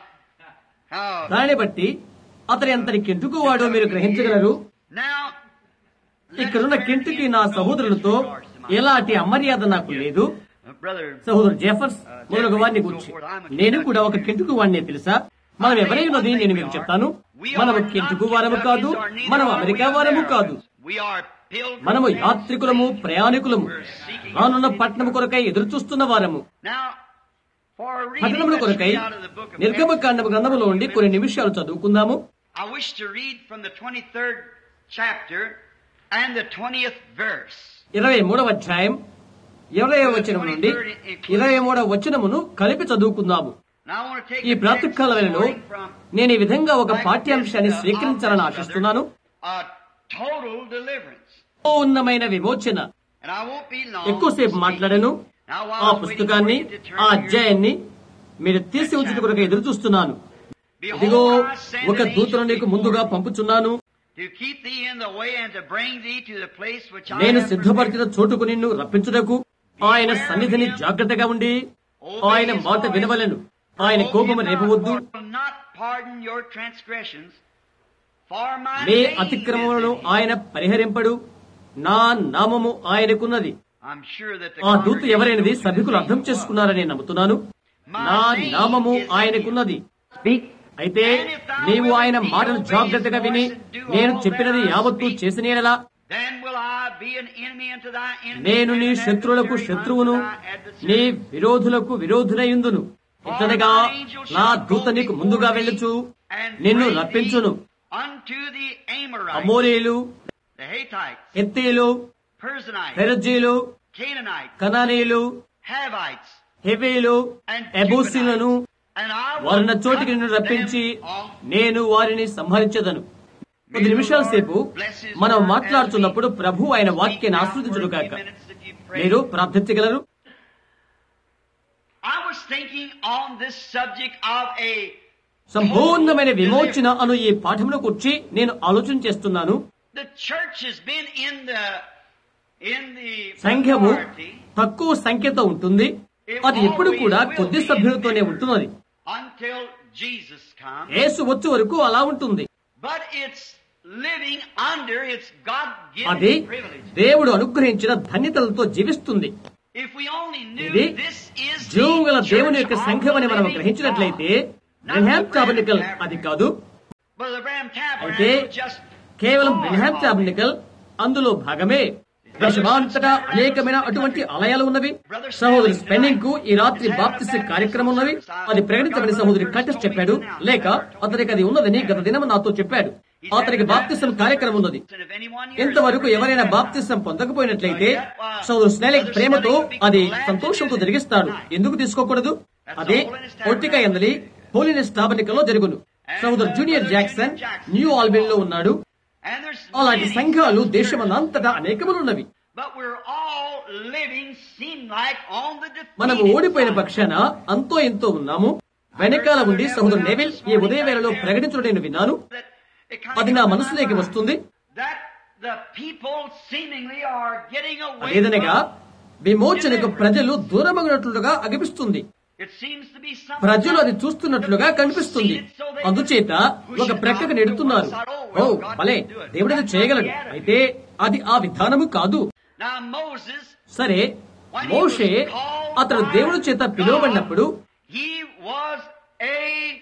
how దానిని బట్టి అతని అంతని కెంటుకు వాడో మీరు గ్రహించగలరు now ఇక్కడున్న కెంటుకి నా సహోదరులతో ఎలాంటి అమర్యాద నాకు లేదు uh, brother సహోదరు జేఫర్స్ మొదలగు వారిని గురించి నేను కూడా ఒక కెంటుకు వాడిని తెలుసా మనం ఎవరైనది నేను మీకు చెప్తాను మనము కెంటుకు వారము కాదు మనం అమెరికా వారము కాదు we are pilgrims. మనము యాత్రికులము ప్రయాణికులము రానున్న పట్టణం కొరకై ఎదురు చూస్తున్న వారము Now For a reading, పట్టణముల let's కొరకై read out of the book of నిర్గమకాండము గ్రంథములో ఉండి కొన్ని నిమిషాలు చదువుకుందాము I wish to read from the 23rd chapter and the 20th verse. ఇరవై మూడవ అధ్యాయం ఇరవై వచనం నుండి ఇరవై మూడవ వచనమును కలిపి చదువుకుందాము Now I want to take ఈ the text ప్రాతకాల this వేళలో morning from నేను ఈ విధంగా ఒక పాఠ్యాంశాన్ని స్వీకరించాలని ఆశిస్తున్నాను a total deliverance. ఉన్నమైన విమోచన And I won't be long. ఎక్కువసేపు మాట్లాడాను Now, while ఆ I was waiting for పుస్తకాన్ని you to turn ఆ your- అధ్యాయాన్ని మీరు తీసి ఉంచుట కొరకు ఎదురు చూస్తున్నాను ఇదిగో Behold, I send ఒక an దూతను angel నీకు ముందుగా before thee పంపుచున్నాను to keep thee in the way and to bring thee to the place which I నేను have సిద్ధపరిచిన చోటుకు నిన్ను రప్పించుటకు ఆయన సన్నిధిని జాగ్రత్తగా ఉండి ఆయన మాట వినవలెను ఆయన కోపము రేపవద్దు will not pardon your transgressions, for my నీ name అతిక్రమములను is in thee. ఆయన పరిహరింపడు నా నామము ఆయనకున్నది I'm sure that the ఆ దూత ఎవరైనది congregation సభికులు అర్థం చేసుకున్నారని నమ్ముతున్నాను నా నామము ఆయనకున్నది Speak. అయితే నీవు ఆయన మాటను జాగ్రత్తగా విని నేను చెప్పినది యావత్తూ చేసిన యెడల Then will I be an enemy unto thy enemies, నేను నీ and an శత్రువులకు adversary శత్రువును unto thy adversary. నీ విరోధులకు విరోధునయుందును ఇతనగా నా దూత నీకు ముందుగా వెళ్ళుచు నిన్ను రప్పించును unto the Amorites, అమోరీలు the Hittites, ఎత్తీలు Perizzites, పెరజీలు Canaanites, కనానీయులు Havites, హెవేలు and ఎబూసీలను Gibeonites. And I will వారున్న చోటికి cut నిన్ను రప్పించి them off. నేను వారిని సంహరించదను కొద్ది నిమిషాల సేపు మనం మాట్లాడుతున్నప్పుడు ప్రభు ఆయన వాక్యాన్ని ఆస్వాదించుడు కాక మీరు ప్రార్థించగలరు I was thinking on this subject of a సంపూర్ణమైన విమోచన అను ఈ పాఠమును కూర్చి నేను ఆలోచన చేస్తున్నాను the church has been in the in the సంఘము minority తక్కువ సంఖ్యతో ఉంటుంది అది ఎప్పుడు కూడా కొద్ది సభ్యులతోనే ఉంటున్నది until Jesus comes. యేసు వచ్చే వరకు అలా ఉంటుంది But it's living under its God-given అది privilege. దేవుడు అనుగ్రహించిన ధన్యతలతో జీవిస్తుంది If we only knew ఇది this is జీవం గల the దేవుని church యొక్క of సంఘం అని the మనం living గ్రహించినట్లయితే God. Not Branham the tabernacle Branham అది కాదు But the Branham అయితే Tabernacle just కేవలం part Branham of it. Tabernacle అందులో భాగమే దేశమంతటా అనేకమైన అటువంటి ఆలయాలు ఉన్నవి సహోదరి స్పెన్నింగ్ కు ఈ రాత్రి బాప్తిస్ట్ కార్యక్రమం ఉన్నవి అది ప్రకటించమని సహోదరి కంటెస్ట్ చెప్పాడు లేక అతనికి అది ఉన్నదని గత దినం నాతో చెప్పాడు అతనికి బాప్తిసం కార్యక్రమం ఉన్నది And if anyone here ఎంతవరకు is ఎవరైనా బాప్తిసం పొందకపోయినట్లయితే సోదరు స్నేహిక్ ప్రేమతో అది సంతోషంతో జరిగిస్తాడు ఎందుకు తీసుకోకూడదు అది పొట్టిక ఎందలి హోలీనెస్ టాబనికల్లో జరుగును సోదరు జూనియర్ జాక్సన్ న్యూ ఆల్బిన్ లో ఉన్నాడు And there's అలాంటి many సంఘాలు churches. దేశమనంతటా అనేకములున్నవి But we're all living, seem like, on the మనము defeated ఓడిపోయిన side. పక్షాన అంతో ఎంతో ఉన్నాము వెనకాల ఉండి సహోదరు నెవిల్ ఈ ఉదయ వేళలో ప్రకటించడం నేను విన్నాను That it kind అది of నా comes to మనసులోకి my mind వస్తుంది That the people seemingly are getting away అదేదనగా from విమోచనకు ప్రజలు దూరమగినట్లుగా అనిపిస్తుంది It seems to be something ప్రజలు అది చూస్తున్నట్లుగా కనిపిస్తుంది అందుచేత ఒక ప్రక్కకు నెడుతున్నారు ఓ భలే దేవుడు అది చేయగలడు అయితే అది ఆ విధానము కాదు Now Moses, సరే మోషే అతడు దేవుడి చేత పిలువబడినప్పుడు he was a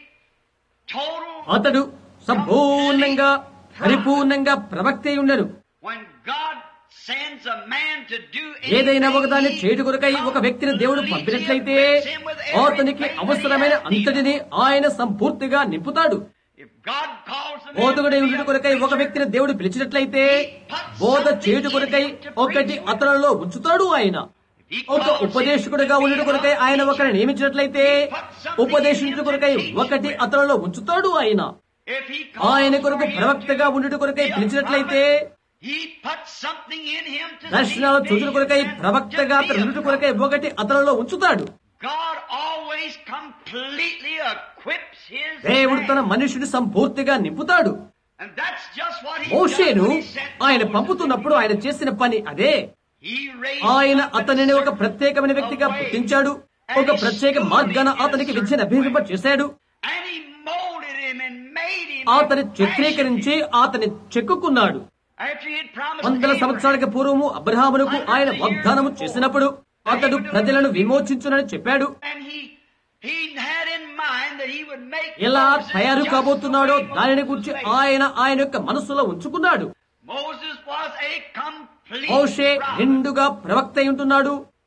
total అతడు సంపూర్ణంగా పరిపూర్ణంగా ప్రవక్త అయి ఉండను when God sends a man to do ఏదైనా anything, ఒకదాన్ని he చేటు కొరకై ఒక వ్యక్తిని దేవుడు పంపినట్లయితే అతనికి అవసరమైన అంతటిని ఆయన సంపూర్తిగా నింపుతాడు If God calls a man బోధకుడై to be ఉండుట a కొరకై ఒక preacher, వ్యక్తిని దేవుడు పిలిచినట్లయితే బోధ చేయుట కొరకై ఒకటి అతనిలో ఉంచుతాడు ఆయన ఒక ఉపదేశకుడిగా ఉండుట కొరకై ఆయన ఒకరిని నియమించినట్లయితే ఉపదేశించుట కొరకై ఒకటి అతనిలో ఉంచుతాడు ఆయన if he ఆయన calls కొరకు for him ప్రవక్తగా to ఉండుట కొరకై be a పిలిచినట్లయితే prophet, he puts something in him to దర్శనాలు see చూచుట కొరకై visions and ప్రవక్తగా to be అతను a ఉండుట కొరకై ఒకటి అతనిలో ఉంచుతాడు God always completely equips his దేవుడు man. తన మనుషుని సంపూర్తిగా నింపుతాడు And that's just what he మోషేను done when he sent ఆయన Moses. పంపుతున్నప్పుడు ఆయన చేసిన పని అదే He raised ఆయన up a అతనిని ఒక certain ప్రత్యేకమైన వ్యక్తిగా way. పుట్టించాడు ఒక ప్రత్యేక మార్గాన అతనికి విద్యను అభివృద్ధి చేశాడు And he molded him and made him అతని and చిత్రీకరించి అతని చెక్కుకున్నాడు fashioned him. After he had promised వందల Abraham, సంవత్సరాలకు పూర్వము అబ్రహామునకు ఆయన వాగ్దానము చేసినప్పుడు అతడు ప్రజలను విమోచించునని చెప్పాడు and he he had in mind that he would make ఎలా Moses తయారు just కాబోతున్నాడో the way దానిని Moses గురించి was made. ఆయన ఆయన యొక్క మనసులో ఉంచుకున్నాడు Moses was a complete Moshe prophet. నిండుగా ప్రవక్త అయి ఉంటున్నాడు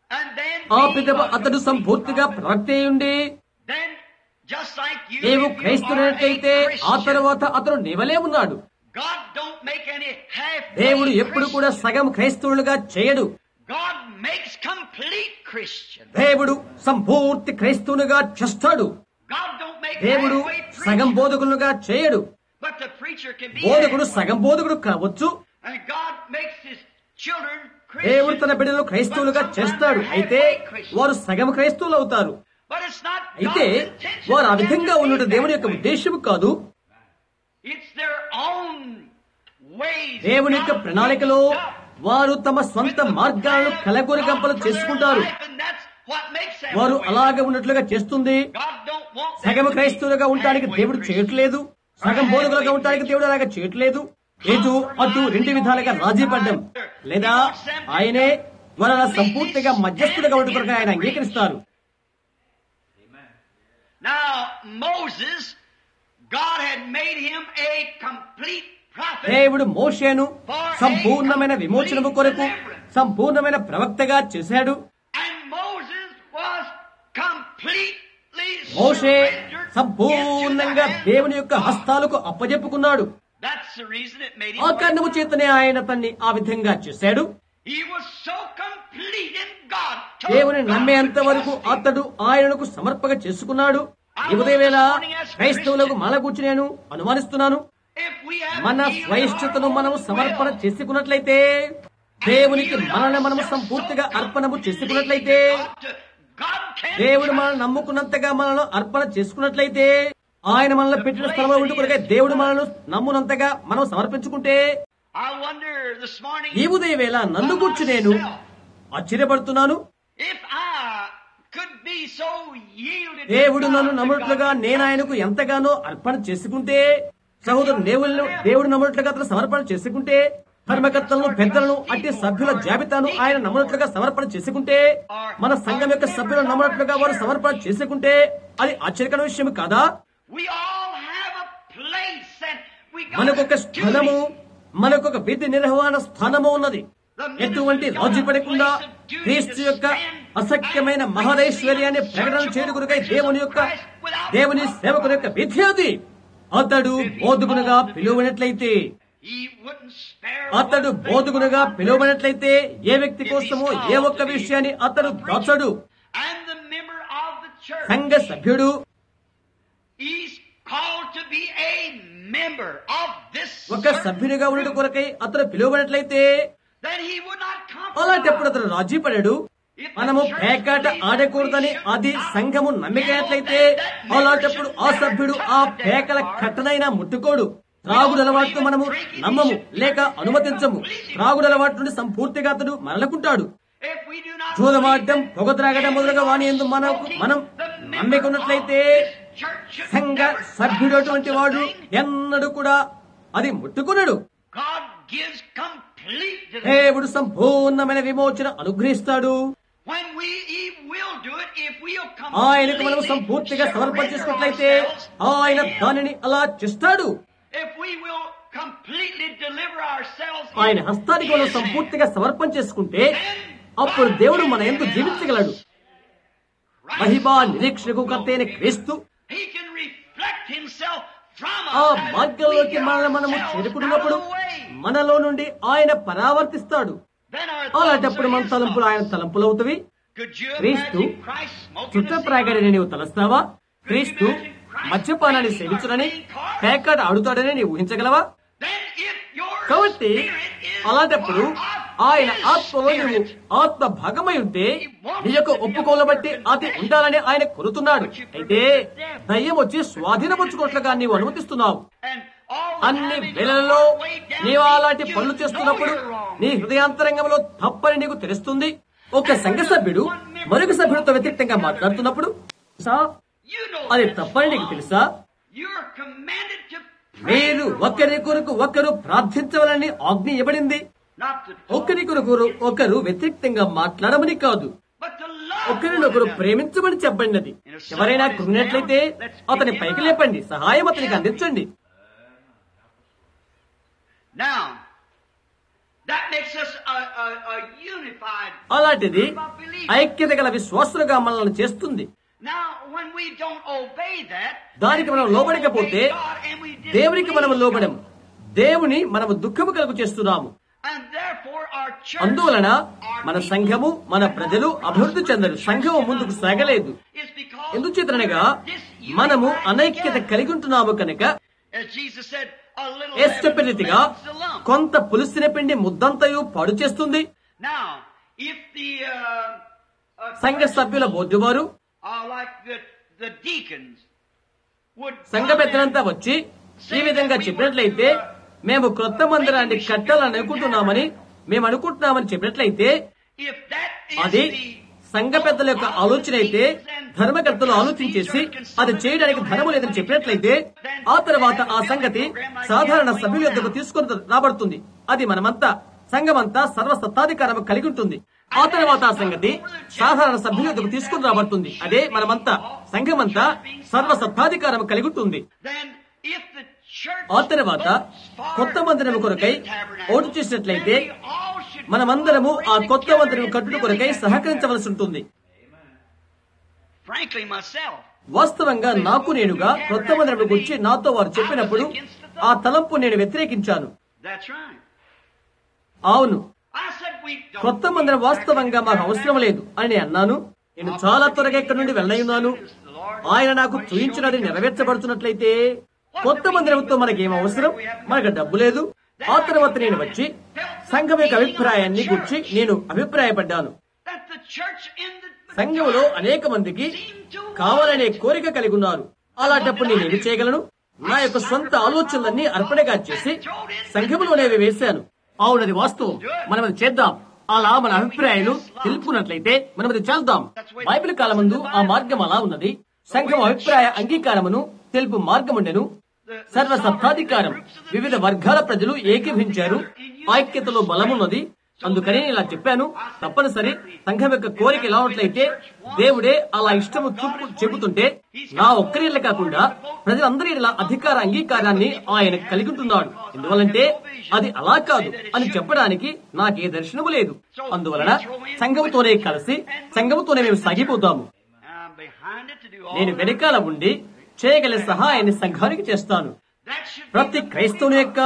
And then ఆ he పిదప was అతడు సంపూర్తిగా ప్రవక్త అయి ఉండి Then, just like you, నీవు if you are క్రైస్తునైతే a ఆ Christian, తరువాత అతడు నీవలే ఉన్నాడు God don't make any half దేవుడు ఎప్పుడు కూడా సగం క్రైస్తవులుగా చేయడు God makes complete Christian. దేవుడు సంపూర్తి క్రైస్తవునిగా చేస్తాడు God don't make దేవుడు halfway సగం preachers. బోధకులుగా చేయడు But the preacher can be బోధకుడు half. సగం బోధకుడు కావచ్చు And God makes his children దేవుడు తన Christians. బిడ్డలు క్రైస్తవులుగా చేస్తాడు అయితే వారు సగం క్రైస్తవులు అవుతారు But it's not అయితే God's intention వారు ఆ for them విధంగా to be ఉండడం దేవుని యొక్క that way. ఉద్దేశం కాదు It's their own ways. దేవుని యొక్క God ప్రణాళికలో mixed up వారు తమ స్వంత with the మార్గాలను plan of కలగొరగంపలు God for their చేసుకుంటారు life, and that's what makes them వారు the way. అలాగే ఉన్నట్లుగా చేస్తుంది God don't want them సగం to be క్రైస్తవులుగా ఉండడానికి halfway దేవుడు Christians. చేయట్లేదు సగం బోధకులుగా ఉండడానికి దేవుడు అలాగా చేయట్లేదు ఇటు అటు రెండు విధాలుగా రాజీ పడ్డం లేదా ఆయనే వారు అలా సంపూర్తిగా మధ్యస్థులుగా ఉండటం కొరకు ఆయన అంగీకరిస్తారు Now, Moses, God had made him a complete prophet. దేవుడు మోషేను సంపూర్ణమైన విమోచనము కొరకు సంపూర్ణమైన ప్రవక్తగా చేశాడు And Moses was completely Moshe surrendered సంపూర్ణంగా into the hand దేవుని యొక్క of God. హస్తాలకు అప్పజెప్పుకున్నాడు That's the reason it made him ఆ what he కారణము was. చేతనే ఆయన తన్ని ఆ విధంగా చేశాడు He was so complete in God. దేవుని నమ్మేంత వరకు అతడు ఆయనకు సమర్పక చేసుకున్నాడు ఈ ఉదయవేళ క్రైస్తవులకు మాల కూర్చి నేను అనుమానిస్తున్నాను If we have మన yielded స్వయిష్టతను our మనము own సమర్పణ will, చేసుకున్నట్లయితే దేవునికి మనల్ని మనము సంపూర్తిగా అర్పణము చేసుకున్నట్లయితే God can దేవుడు మనల్ని నమ్ముకున్నంతగా మనల్ని అర్పణ చేసుకున్నట్లయితే ఆయన మనల్ని పెట్టిన స్థలంలో ఉండి కొరకే దేవుడు మనల్ని నమ్మునంతగా మనం సమర్పించుకుంటే I wonder this morning ఈ ఉదయం వేళ నన్ను కూర్చి నేను ఆశ్చర్యపడుతున్నాను if I could be so yielded to దేవుడు God నన్ను that నమ్మునట్లుగా God- నేను ఆయనకు ఎంతగానో అర్పణ చేసుకుంటే సహోదరు దేవుళ్ళు దేవుడు నమ్మునట్లుగా అతను సమర్పణ చేసుకుంటే ధర్మకర్తలను పెద్దలను అట్టి సభ్యుల జాబితాను ఆయన నమ్మునట్లుగా సమర్పణ చేసుకుంటే మన సంఘం యొక్క సభ్యులు నమ్మునట్లుగా వారు సమర్పణ చేసుకుంటే అది ఆశ్చర్యకర విషయం కాదా We all have a place and we got మనకొక a స్థలము duty. మనకొక విధి నిర్వహణ స్థానము ఉన్నది ఎటువంటి రాజీ పడకుండా క్రీస్తు యొక్క అసఖ్యమైన మహదైశ్వర్యాన్ని ప్రకటన చేయడుకునికై దేవుని యొక్క దేవుని సేవకుని యొక్క విధి అది అతడు బోధకునుగా పిలువనట్లయితే He wouldn't spare అతడు one thing బోధకునుగా for పిలువనట్లయితే ఏ వ్యక్తి కోసమో ఏ ఒక్క విషయాన్ని అతడు దాచడు And the member of the church. సంఘ సభ్యుడు He's called to be a member of this ఒక certain సభ్యునిగా ఉండడం group. కొరకై అతడు పిలువనట్లయితే Then he would not అలాంటప్పుడు compromise. అతడు రాజీ పడాడు మనము పేకాట ఆడకూడదని అది సంఘము నమ్మికైనట్లయితే అలాంటప్పుడు ఆ సభ్యుడు ఆ పేకల కట్టనైనా ముట్టుకోడు త్రాగుడు అలవాట్లు మనము నమ్మము లేక అనుమతించము త్రాగుడు అలవాటు నుండి సంపూర్తిగా అతడు మరలకుంటాడు If we do not చూదమాడ్డం పొగ త్రాగడం మొదలుగా వాని ఎందు మనకు మనం నమ్మిక ఉన్నట్లయితే సంఘ సభ్యుడు అటువంటి వాడు ఎన్నడూ కూడా అది ముట్టుకునడు God gives complete deliverance. దేవుడు సంపూర్ణమైన విమోచన అనుగ్రహిస్తాడు When we he will do it if we'll come ఆయనకు మనం సంపూర్తిగా సమర్పణ చేసుకున్నట్లయితే ఆయన దానిని అలా చేస్తాడు if we will completely deliver ourselves ఆయన in హస్తానికి మనం His hand, సంపూర్తిగా సమర్పణ చేసుకుంటే అప్పుడు దేవుడు మన ఎందు జీవించగలడు right? మహిమా నిరీక్షకు కర్తైన క్రీస్తు He can reflect himself from ఆ us as మార్గంలోకి we get మనల్ని మనము ourselves చేరుకున్నప్పుడు out of the way. మనలో నుండి ఆయన పరావర్తిస్తాడు Then our అలాంటప్పుడు మన thoughts are his తలంపులు ఆయన thoughts. తలంపులు అవుతవి Could you క్రీస్తు imagine Christ smoking a చుట్టప్రాగాడని నీవు తలస్తావా క్రీస్తు మద్యపానాన్ని సేవించునని పేకాట ఆడుతాడని నీవు ఊహించగలవా Then if your కాబట్టి spirit is అలాంటప్పుడు part of ఆయన his ఆత్మలో నువ్వు spirit, ఆత్మ భాగమై ఉంటే నీ యొక్క ఒప్పుకోలు బట్టి అది ఉండాలని ఆయన కోరుతున్నాడు అయితే దయ్యం వచ్చి స్వాధీనపరుచుకోవట్లుగా నీవు అనుమతిస్తున్నావు and all అన్ని having వేళలలో our way down నీవు deep, అలాంటి you పనులు know చేస్తున్నప్పుడు you're wrong. నీ హృదయాంతరంగంలో తప్పని నీకు తెలుస్తుంది ఒక సంఘ సభ్యుడు మరొక సభ్యుడితో వ్యతిరేకంగా మాట్లాడుతున్నప్పుడు "సా, You know అది that's తప్పని నీకు wrong. తెలుసా You're commanded to pray మీరు for one ఒకరి కొరకు ఒకరు ప్రార్థించవాలని ఆజ్ఞ ఇవ్వబడింది not to ఒకరి కొరకు ఒకరు వ్యతిరేక్తంగా మాట్లాడమని కాదు but to love ఒకరినొకరు one another. ప్రేమించమని చెప్పండి ఎవరైనా కృంగినట్లయితే అతని పైకి లేపండి సహాయం అతనికి అందించండి Now, That makes us a, a, a unified. అలాంటిది ఐక్యత గల విశ్వాసులుగా మనల్ని చేస్తుంది Now, when we don't obey that, దానికి మనం లోబడకపోతే obey God and we దేవునికి మనం displease లోబడం God. దేవుని మనము దుఃఖము కలుగు చేస్తున్నాము And therefore our church, అందువలన our మన people, సంఘము మన ప్రజలు అభివృద్ధి చెందరు సంఘము ముందుకు సాగలేదు is because ఎందుచేతనగా we're disunified మనము అనైక్యత together. కలిగి ఉంటున్నాము కనుక As Jesus said, a little ఎస్ leaven చెప్పిన రీతిగా leavens the lump. కొంత పులిసిన పిండి ముద్దంతయు పాడు చేస్తుంది Now, if the uh, uh, సంఘ సభ్యుల బోధ్యువారు uh, like the, the deacons would సంఘ come పెద్దలంతా and వచ్చి ఈ విధంగా చెప్పినట్లయితే మేము క్రొత్త మందిరాన్ని కట్టాలని అనుకుంటున్నామని మేము అనుకుంటున్నామని చెప్పినట్లయితే if that is అది the సంఘ పెద్దల యొక్క ఆలోచన అయితే ధర్మకర్తలు ఆలోచించేసి అది చేయడానికి ధనము లేదని చెప్పినట్లయితే ఆ తర్వాత ఆ సంగతి సాధారణ సభ్యుల యొద్దకు తీసుకొని రాబడుతుంది అది మనమంతా సంఘమంతా సర్వసత్తాధికారం కలిగి ఉంటుంది ఆ తర్వాత ఆ సంగతి సాధారణ సభ్యుల యొద్దకు తీసుకుని రాబడుతుంది అదే మనమంతా సంఘమంతా సర్వసత్తాధికారం కలిగి ఉంటుంది then if the church ఆ తర్వాత votes for కొత్త మందిరము కొరకై the tabernacle, ఓటు చేసినట్లయితే then we all should మనమందరము ఆ cooperate కొత్త together మందిరం in కట్టుడు building కొరకై that సహకరించవలసి ఉంటుంది Frankly, myself, వాస్తవంగా నాకు నేనుగా కొత్త మందిరం గురించి నాతో వారు చెప్పినప్పుడు ఆ తలంపు నేను వ్యతిరేకించాను that's right. అవును I said we don't కొత్త మందిరం వాస్తవంగా మాకు అవసరం లేదు అని నేను అన్నాను నేను చాలా త్వరగా ఇక్కడి నుండి వెళ్ళయున్నాను ఆయన నాకు చూయించినది నెరవేర్చబడుతున్నట్లయితే కొత్త మందిరంతో మనకేం అవసరం మనకు డబ్బు లేదు ఆ తర్వాత నేను వచ్చి సంఘం యొక్క అభిప్రాయాన్ని గురించి నేను అభిప్రాయపడ్డాను that the church in the సంఘంలో అనేక మందికి కావాలనే కోరిక కలిగి ఉన్నారు అలాంటప్పుడు నేను ఏమి చేయగలను నా యొక్క సొంత ఆలోచనలన్నీ అర్పణగా చేసి సంఘములోనేవి వేశాను అవునది వాస్తవం మనం అది చేద్దాం అలా మన అభిప్రాయాలు తెలుపుకున్నట్లయితే మనం అది చేద్దాం బైబిల్ కాలమందు ఆ మార్గం అలా ఉన్నది సంఘం అభిప్రాయ అంగీకారమును తెలుపు మార్గముండెను సర్వ సత్తాధికారం వివిధ వర్గాల ప్రజలు ఏకీభించారు ఐక్యతలో బలమున్నది అందుకని నేను ఇలా చెప్పాను తప్పనిసరి సంఘం యొక్క కోరిక ఎలా ఉన్నట్లయితే దేవుడే అలా ఇష్టము చూపు చెబుతుంటే నా ఒక్కరిళ్ళ కాకుండా ప్రజలందరి ఇలా అధికార అంగీకారాన్ని ఆయన కలిగి ఉంటున్నాడు ఎందువలంటే అది అలా కాదు అని చెప్పడానికి నాకే దర్శనము లేదు అందువలన సంఘముతోనే కలిసి సంఘముతోనే మేము సాగిపోతాము I'm behind it to do all నేను that. వెనకాల ఉండి చేయగల సహాయాన్ని సంఘానికి చేస్తాను That should be ప్రతి the క్రైస్తవుని యొక్క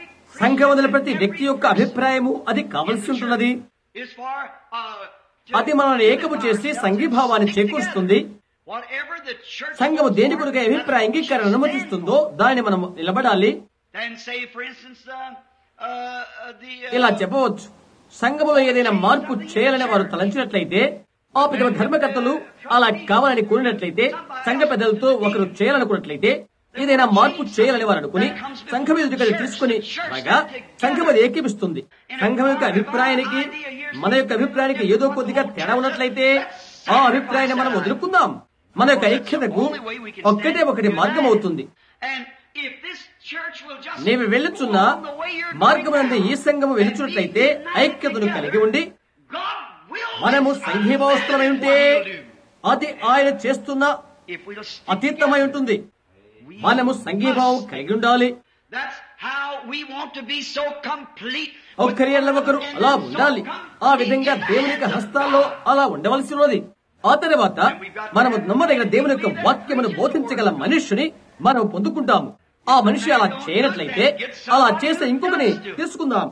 సంఘముల ప్రతి వ్యక్తి యొక్క అభిప్రాయము అది కావలసి ఉంటున్నది is for uh, అది మనల్ని ఏకము చేసి సంఘీభావాన్ని చేకూరుస్తుంది whatever the church సంఘము wants దేని for, కొరకు that's అభిప్రాయ what we అంగీకారం should అనుమతిస్తుందో stand దానిని మనం నిలబడాలి for. Then say, for instance, uh, uh, uh, the uh, ఇలా చెప్పవచ్చు సంఘములో ఏదైనా మార్పు చేయాలని వారు తలంచినట్లయితే ఆ పిదవ ధర్మకర్తలు అలా కావాలని కోరినట్లయితే సంఘ పెద్దలతో ఒకరు చేయాలనుకున్నట్లయితే ఏదైనా మార్పు చేయాలని వారు అనుకుని సంఘం ఎదుటికలు తీసుకుని రాగా సంఘం అది ఏకీపిస్తుంది సంఘం యొక్క అభిప్రాయానికి మన యొక్క అభిప్రాయానికి ఏదో కొద్దిగా తేడా ఉన్నట్లయితే ఆ అభిప్రాయాన్ని మనం వదులుకుందాం మన యొక్క ఐక్యతకు ఒక్కటే ఒకటి మార్గం అవుతుంది and if this church will just నీవు వెళ్ళుచున్న go on the way you're మార్గం going అంటే now ఈ సంఘము and వెలుచున్నట్లయితే be united ఐక్యతను together, కలిగి ఉండి God will మనము decide సంఘీభావస్థలమై what ఉంటే He'll do. అది ఆయన చేస్తున్న If we'll stick అతీతమై together, ఉంటుంది we మనము సంఘీభావం must. కలిగి ఉండాలి That's how we want to be so complete. ఒకరి ఎడల ఒకరు అలా ఉండాలి ఆ విధంగా దేవుని యొక్క హస్తాల్లో అలా ఉండవలసి ఉన్నది ఆ తర్వాత మనము నమ్మదగిన దేవుని యొక్క వాక్యమును బోధించగల మనుష్యుని మనం పొందుకుంటాము ఆ మనిషి అలా చేయనట్లయితే అలా చేసే ఇంకొకని తీసుకుందాం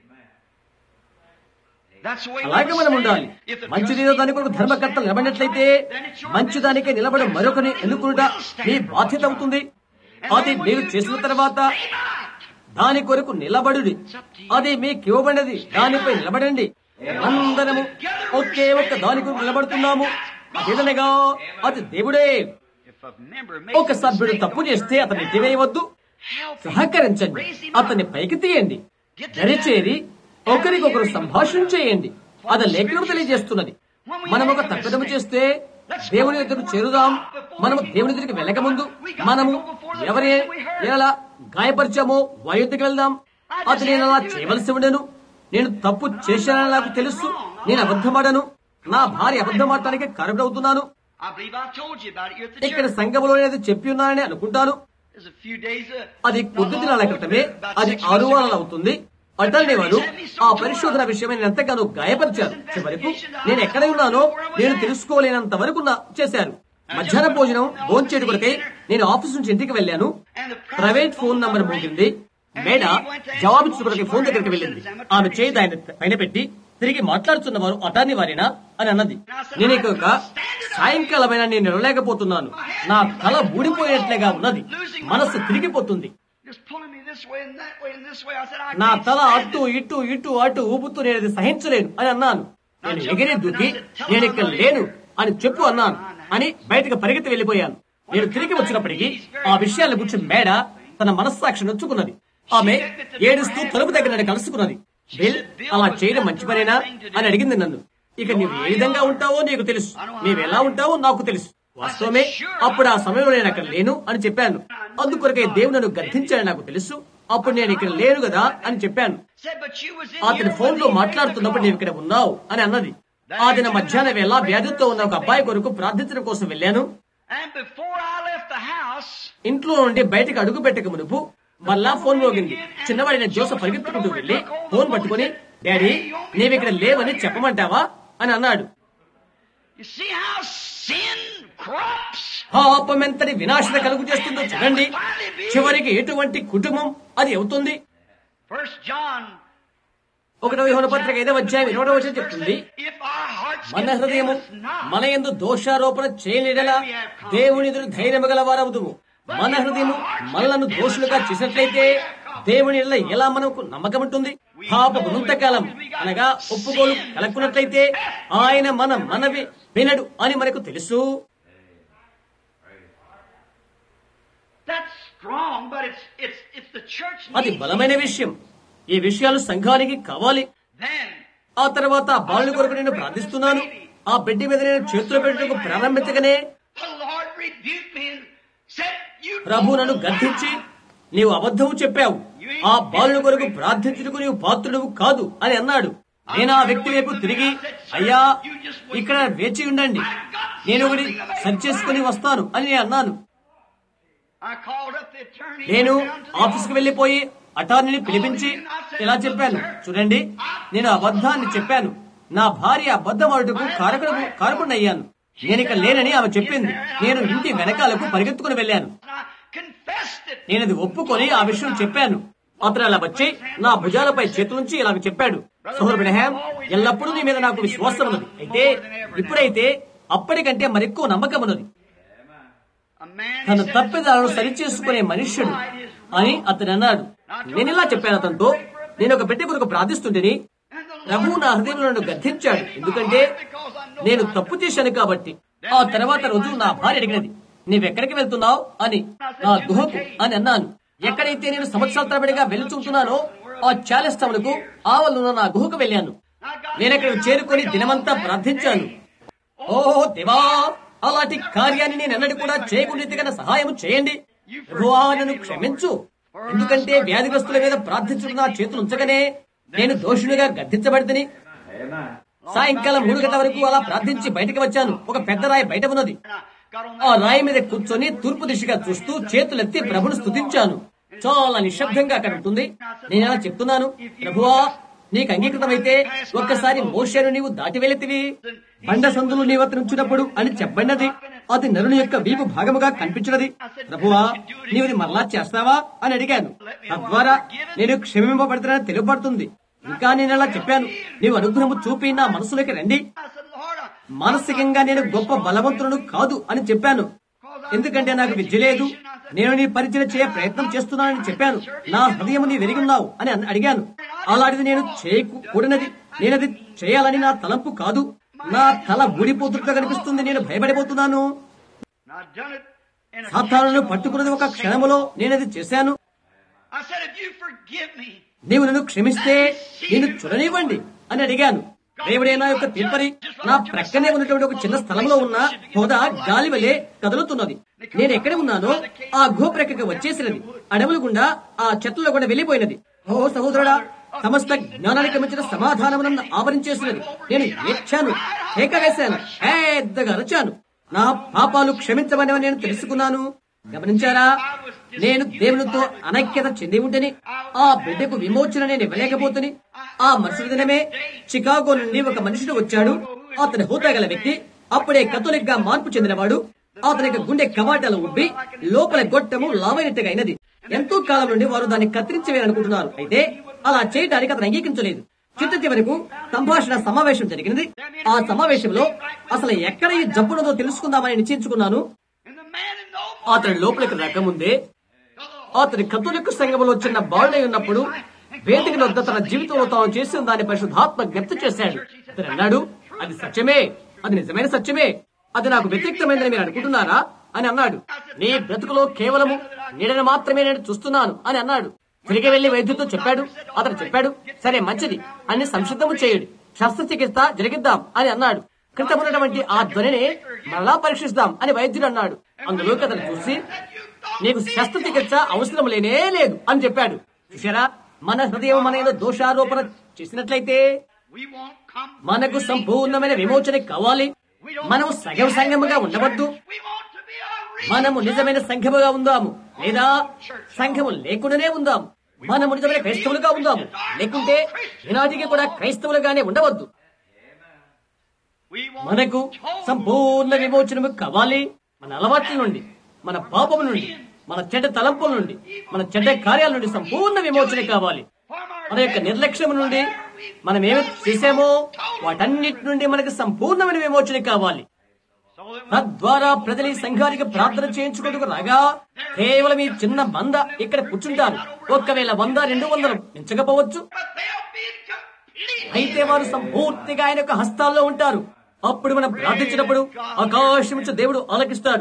That's the way we అలాగే మనం must ఉండాలి stand. If the మంచిదేదో దాని కొరకు trustees ధర్మకర్తలు won't నిలబడినట్లయితే stand, then it's your మంచిదానికే business. నిలబడి మరొకని ఎన్నుకునుట మీ బాధ్యత అవుతుంది And అది then when మీరు you చేసిన do it, తర్వాత stay back. దాని కొరకు నిలబడుడి అది మీకు ఇవ్వబడినది దానిపై నిలబడండి అందరము ఒకే ఒక్క దాని కొరకు నిలబడుతున్నాము అదేదనగా అది దేవుడే If a member makes ఒక a సభ్యుడు mistake, తప్పు చేస్తే అతన్ని ఎత్తివేయవద్దు help him. సహకరించండి అతన్ని పైకి తీయండి దరిచేరి ఒకరికొకరు సంభాషణ చేయండి అది లేఖనం తెలియజేస్తున్నది మనం ఒక తప్పిదము చేస్తే దేవుని ఎదురు చేరుదాం మనము దేవుని ఎదురికి వెళ్ళక ముందు మనము ఎవరే ఎలా గాయపరిచామో వారి ఎదురికి వెళ్దాం అది నేను అలా చేయవలసి ఉండను నేను తప్పు చేశానని నాకు తెలుసు నేను అబద్ధమాడను నా భార్య అబద్ధమాడటానికి కారణమవుతున్నాను I believe I told you about it. You're at the ఇక్కడ church. సంఘములో అనేది చెప్పి ఉన్నానని అనుకుంటాను There's a few days. Uh, అది కొద్ది దినాల క్రితమే అది ఆరు వారాలు అవుతుంది అటర్నీ వారు ఆ పరిశోధన విషయమై నేను ఎంతగానో గాయపరిచారు చివరకు నేను ఎక్కడ ఉన్నానో నేను తెలుసుకోలేనంత వరకు నా చేశారు మధ్యాహ్న భోజనం భోంచేటి కొరకై నేను ఆఫీస్ నుంచి ఇంటికి వెళ్ళాను ప్రైవేట్ ఫోన్ నంబర్ మోగింది మేడ జవాబిచ్చు కొరకై ఫోన్ దగ్గరికి వెళ్ళింది ఆమె చేయి ఆయన పైన పెట్టి తిరిగి మాట్లాడుతున్న వారు అటార్నీ వారేనా అని అన్నది నేను ఇక సాయంకాలమైన నేను నిలలేకపోతున్నాను నా తల ఊడిపోయినట్లుగా ఉన్నది మనస్సు తిరిగిపోతుంది Just pulling me this way and that way and this way. I said, I నా can't తల stand అటు ఇటు ఇటు అటు ఊపుతూ నేను అది సహించలేను అని అన్నాను నేను ఎగిరి దూకి నేను ఇక్కడ లేను అని చెప్పు అన్నాను అని బయటకు పరిగెత్తి వెళ్ళిపోయాను నేను తిరిగి వచ్చినప్పటికీ ఆ విషయాల గురించి మేడ తన మనస్సాక్షి నొచ్చుకున్నది ఆమె ఏడుస్తూ తలుపు దగ్గర నన్ను కలుసుకున్నది బిల్ అలా చేయడం మంచి పనేనా అని అడిగింది నన్ను ఇక నీవు ఏ విధంగా ఉంటావో నీకు తెలుసు నీవు ఎలా ఉంటావో నాకు తెలుసు వాస్తవమే అప్పుడు ఆ సమయంలో నేను అక్కడ లేను అని చెప్పాను అందుకొరకే దేవుడు నన్ను గర్తించాడని నాకు తెలుసు అప్పుడు నేను ఇక్కడ లేను కదా అని చెప్పాను Said, but you was in అతని here ఫోన్ when లో he మాట్లాడుతున్నప్పుడు నీవు ఇక్కడ ఉన్నావు అని అన్నది ఆ దిన మధ్యాహ్నం వేళ వ్యాధితో ఉన్న ఒక అబ్బాయి కొరకు ప్రార్థించడం కోసం వెళ్ళాను And before I left the house, ఇంట్లో నుండి బయటకు అడుగు పెట్టక మునుపు మళ్ళా ఫోన్ మోగింది చిన్నవాడిన జోసఫ్ పరిగెత్తుకుంటూ వెళ్లి ఫోన్ పట్టుకుని డాడీ నీవు ఇక్కడ లేవని చెప్పమంటావా అని అన్నాడు you see how sin corrupts. పాపం ఎంతటి వినాశన కలుగు చేస్తుందో చూడండి చివరికి ఎటువంటి కుటుంబం అది అవుతుంది First John. ఒకటో యోహన పత్రిక ఐదవ అధ్యాయం ఇరవై వచ్చిన చెప్తుంది If our hearts మన condemn హృదయము us not, మన ఎందు దోషారోపణ చేయలేడలా దేవుని ఎదురు ధైర్యము గలవారవుదుము మన హృదయము మనలను దోషులుగా చేసినట్లయితే దేవుని ఎడల ఎలా మనకు నమ్మకం ఉంటుంది పాపపు నుంతకాలం అనగా ఒప్పుకోలు కలక్కున్నట్లయితే ఆయన మన మనవి వినడు అని మనకు తెలుసు that's strong, but it's it's it's the church అది needs బలమైన విషయం ఈ విషయాలు సంఘానికి కావాలి Then ఆ తర్వాత ఆ బాలుని కొరకు నేను ప్రార్థిస్తున్నాను ఆ బిడ్డ మీద నేను చేతులు పెట్టడానికి ప్రారంభించగానే the Lord rebuked me and said, "You ప్రభు నన్ను గద్దించి నీవు అబద్ధము చెప్పావు ఆ బాలుని కొరకు ప్రార్థించుటకు నీవు పాత్రుడు కాదు అని అన్నాడు నేను ఆ వ్యక్తి వైపు తిరిగి అయ్యా ఇక్కడ వేచి ఉండండి నేను ఒకటి సరిచేసుకుని వస్తాను అని నేను అన్నాను I called up the attorney. నేను went down to the ఆఫీస్కి వెళ్లిపోయి అటార్నీని పిలిపించి ఇలా చెప్పాను చూడండి నేను అబద్ధాన్ని చెప్పాను నా భార్య అబద్ధమాడుటకు కారకుడు కారకుడిని అయ్యాను నేను ఇక్కడ లేనని ఆమె చెప్పింది నేను ఇంటి వెనకాలకు పరిగెత్తుకుని వెళ్ళాను And I confessed it. నేను అది ఒప్పుకొని ఆ విషయం చెప్పాను అతను అలా వచ్చి నా భుజాలపై చేతులుంచి ఇలా చెప్పాడు సోదరు బ్రహాం ఎల్లప్పుడూ నీ మీద నాకు విశ్వాసం ఉన్నది అయితే ఇప్పుడైతే అప్పటికంటే మరెక్కువ నమ్మకం ఉన్నది A man తన he said, తప్పిదాలను సరిచేసుకునే మనుష్యుడు అని అతను అన్నాడు నేను ఇలా చెప్పాను అతనితో నేను ఒక బిడ్డ కొరకు ప్రార్థిస్తుంటేని ప్రభు నా హృదయంలో నన్ను గద్దించాడు ఎందుకంటే నేను తప్పు చేశాను కాబట్టి ఆ తర్వాత రోజు నా భార్య అడిగినది నీవెక్కడికి వెళ్తున్నావు అని నా గుహకు అని అన్నాను ఎక్కడైతే నేను సంవత్సరాల తరబడిగా వెళ్తుంటున్నానో ఆ చాలెస్తములకు ఆవలున్న నా గుహకు వెళ్ళాను నేను అక్కడ చేరుకొని దినమంతా ప్రార్థించాను ఓ దేవా అలాంటి కార్యాన్ని నేను ఎన్నడూ కూడా చేయకుండా సహాయం చేయండి యెహోవా నన్ను క్షమించు ఎందుకంటే వ్యాధిగ్రస్తుల మీద ప్రార్థించడం నా చేతులు ఉంచగానే నేను దోషునిగా గద్దించబడితని సాయంకాలం మూడు గంటల వరకు అలా ప్రార్థించి బయటకు వచ్చాను ఒక పెద్ద రాయి బయట ఉన్నది And I got on ఆ రాయి మీద కూర్చొని తూర్పు దిశగా చూస్తూ చేతులెత్తి ప్రభును స్తుతించాను చాలా నిశ్శబ్దంగా అక్కడ ఉంటుంది నేను అలా చెప్తున్నాను ప్రభువా నీకు అంగీకృతమైతే ఒక్కసారి మోషేను నీవు దాటి వెళితివి బండ సందులు నీవు అతను ఉంచినప్పుడు అని చెప్పబడినది అది నరుని యొక్క వీపు భాగముగా కనిపించినది ప్రభువా నీవు ఇది మరలా చేస్తావా అని అడిగాను తద్వారా నేను క్షమింపబడుతున్నానని తెలుపబడుతుంది ఇంకా నేను అలా చెప్పాను నీవు అనుగ్రహము చూపి నా మనసులోకి రండి I said, Lord, I, మానసికంగా నేను గొప్ప బలవంతుడు కాదు అని చెప్పాను ఎందుకంటే నాకు విద్య లేదు నేను నీ పరిచయం చేయ ప్రయత్నం చేస్తున్నానని చెప్పాను నా హృదయం నీ వెరిగున్నావు అని అన్న- అడిగాను అలాంటిది నేను చేయకూడనది నేనది చేయాలని నా తలంపు కాదు నా తల ఊడిపోతున్నట్టుగా కనిపిస్తుంది నేను భయపడిపోతున్నాను and I done it in a సాతానును పట్టుకున్నది ఒక క్షణములో నేనది చేశాను I said, if you forgive me, నీవు నన్ను క్షమిస్తే నేను చూడనివ్వండి అని అడిగాను దేవుడే నా యొక్క తీర్పరి నా ప్రక్కనే ఉన్నటువంటి ఒక చిన్న స్థలంలో ఉన్న పొద గాలి వలె కదులుతున్నది నేను ఎక్కడ ఉన్నానో ఆ గుహ ప్రక్కకి వచ్చేసినది అడవుల గుండా ఆ చెట్లలో కూడా వెళ్లిపోయినది ఓ సహోదరుడా సమస్త జ్ఞానానికి మించిన సమాధానం నన్ను ఆవరించేసినది నేను ఏడ్చాను కేక వేశాను పెద్దగా అరచాను నా పాపాలు క్షమించమని నేను తెలుసుకున్నాను గమనించారా నేను దేవునితో అనైక్యత చెంది ఉంటేని ఆ బిడ్డకు విమోచన నేను ఇవ్వలేకపోతుని ఆ మరుసటి దినమే చికాగో నుండి ఒక మనుషుడు వచ్చాడు అతని హోదా గల వ్యక్తి అప్పుడే కథోలిక్ గా మార్పు చెందినవాడు అతనికి గుండె కవాటాలు ఉబ్బి లోపల గొట్టము లావైనట్టుగా అయినది ఎంతో కాలం నుండి వారు దాన్ని కత్తిరించి వేయాలనుకుంటున్నారు అయితే అలా చేయడానికి అతను అంగీకరించలేదు చిట్ట చివరకు సంభాషణ సమావేశం జరిగినది ఆ సమావేశంలో అసలు ఎక్కడ ఈ జబ్బునదో తెలుసుకుందామని నిశ్చయించుకున్నాను And the man in no అతని లోపలికి రాకముందే అతని కథోలిక్ సంఘంలో చిన్న బాలుడై ఉన్నప్పుడు వేదిక వద్ద తన జీవితంలో తాను చేసిన దాని పరిశుద్ధాత్మ జ్ఞప్తి చేశాడు అతను అన్నాడు అది సత్యమే అది నిజమైన సత్యమే అది నాకు వ్యతిరేక్తమైందని మీరు అనుకుంటున్నారా అని అన్నాడు నీ బ్రతుకులో కేవలము నీడని మాత్రమే నేను చూస్తున్నాను అని అన్నాడు తిరిగి వెళ్లి వైద్యుడితో చెప్పాడు అతను చెప్పాడు సరే మంచిది అని సంసిద్ధము చేయుడి శస్త్రచికిత్స జరిగిద్దాం అని అన్నాడు క్రితమున్నటువంటి ఆ ధ్వనిని మరలా పరీక్షిస్తాం అని వైద్యుడు అన్నాడు అందులోకి అతను చూసి నీకు శస్త్రచికిత్స అవసరం లేనే లేదు అని చెప్పాడు చూసారా మన హృదయం మన ఏదో దోషారోపణ చేసినట్లయితే we won't come. మనకు సంపూర్ణమైన విమోచన కావాలి మనము సగం సంఘముగా ఉండవద్దు We want to be a real మనము నిజమైన సంఘముగా ఉందాము లేదా సంఘము లేకుండానే ఉందాము మనము నిజమైన క్రైస్తవులుగా ఉందాము లేకుంటే ఈనాటికి కూడా క్రైస్తవులుగానే ఉండవద్దు We want మనకు సంపూర్ణ విమోచనము కావాలి మన అలవాట్ల నుండి మన పాపము నుండి మన చెడ్డ తలంపుల నుండి మన చెడ్డ కార్యాల నుండి సంపూర్ణ విమోచన కావాలి మన యొక్క నిర్లక్ష్యం నుండి మనం ఏమి చేసామో వాటన్నిటి నుండి మనకు సంపూర్ణమైన విమోచన కావాలి so that తద్వారా ప్రజలు ఈ సంఘానికి ప్రార్థన చేయించుకుంటూ రాగా కేవలం ఈ చిన్న మంద ఇక్కడ కూర్చుంటారు ఒక్కవేళ వంద రెండు వందలు పెంచకపోవచ్చు but they'll be complete. అయితే వారు సంపూర్తిగా ఆయన యొక్క హస్తాల్లో ఉంటారు అప్పుడు మనం ప్రార్థించినప్పుడు ఆకాశం నుంచి దేవుడు ఆలకిస్తాడు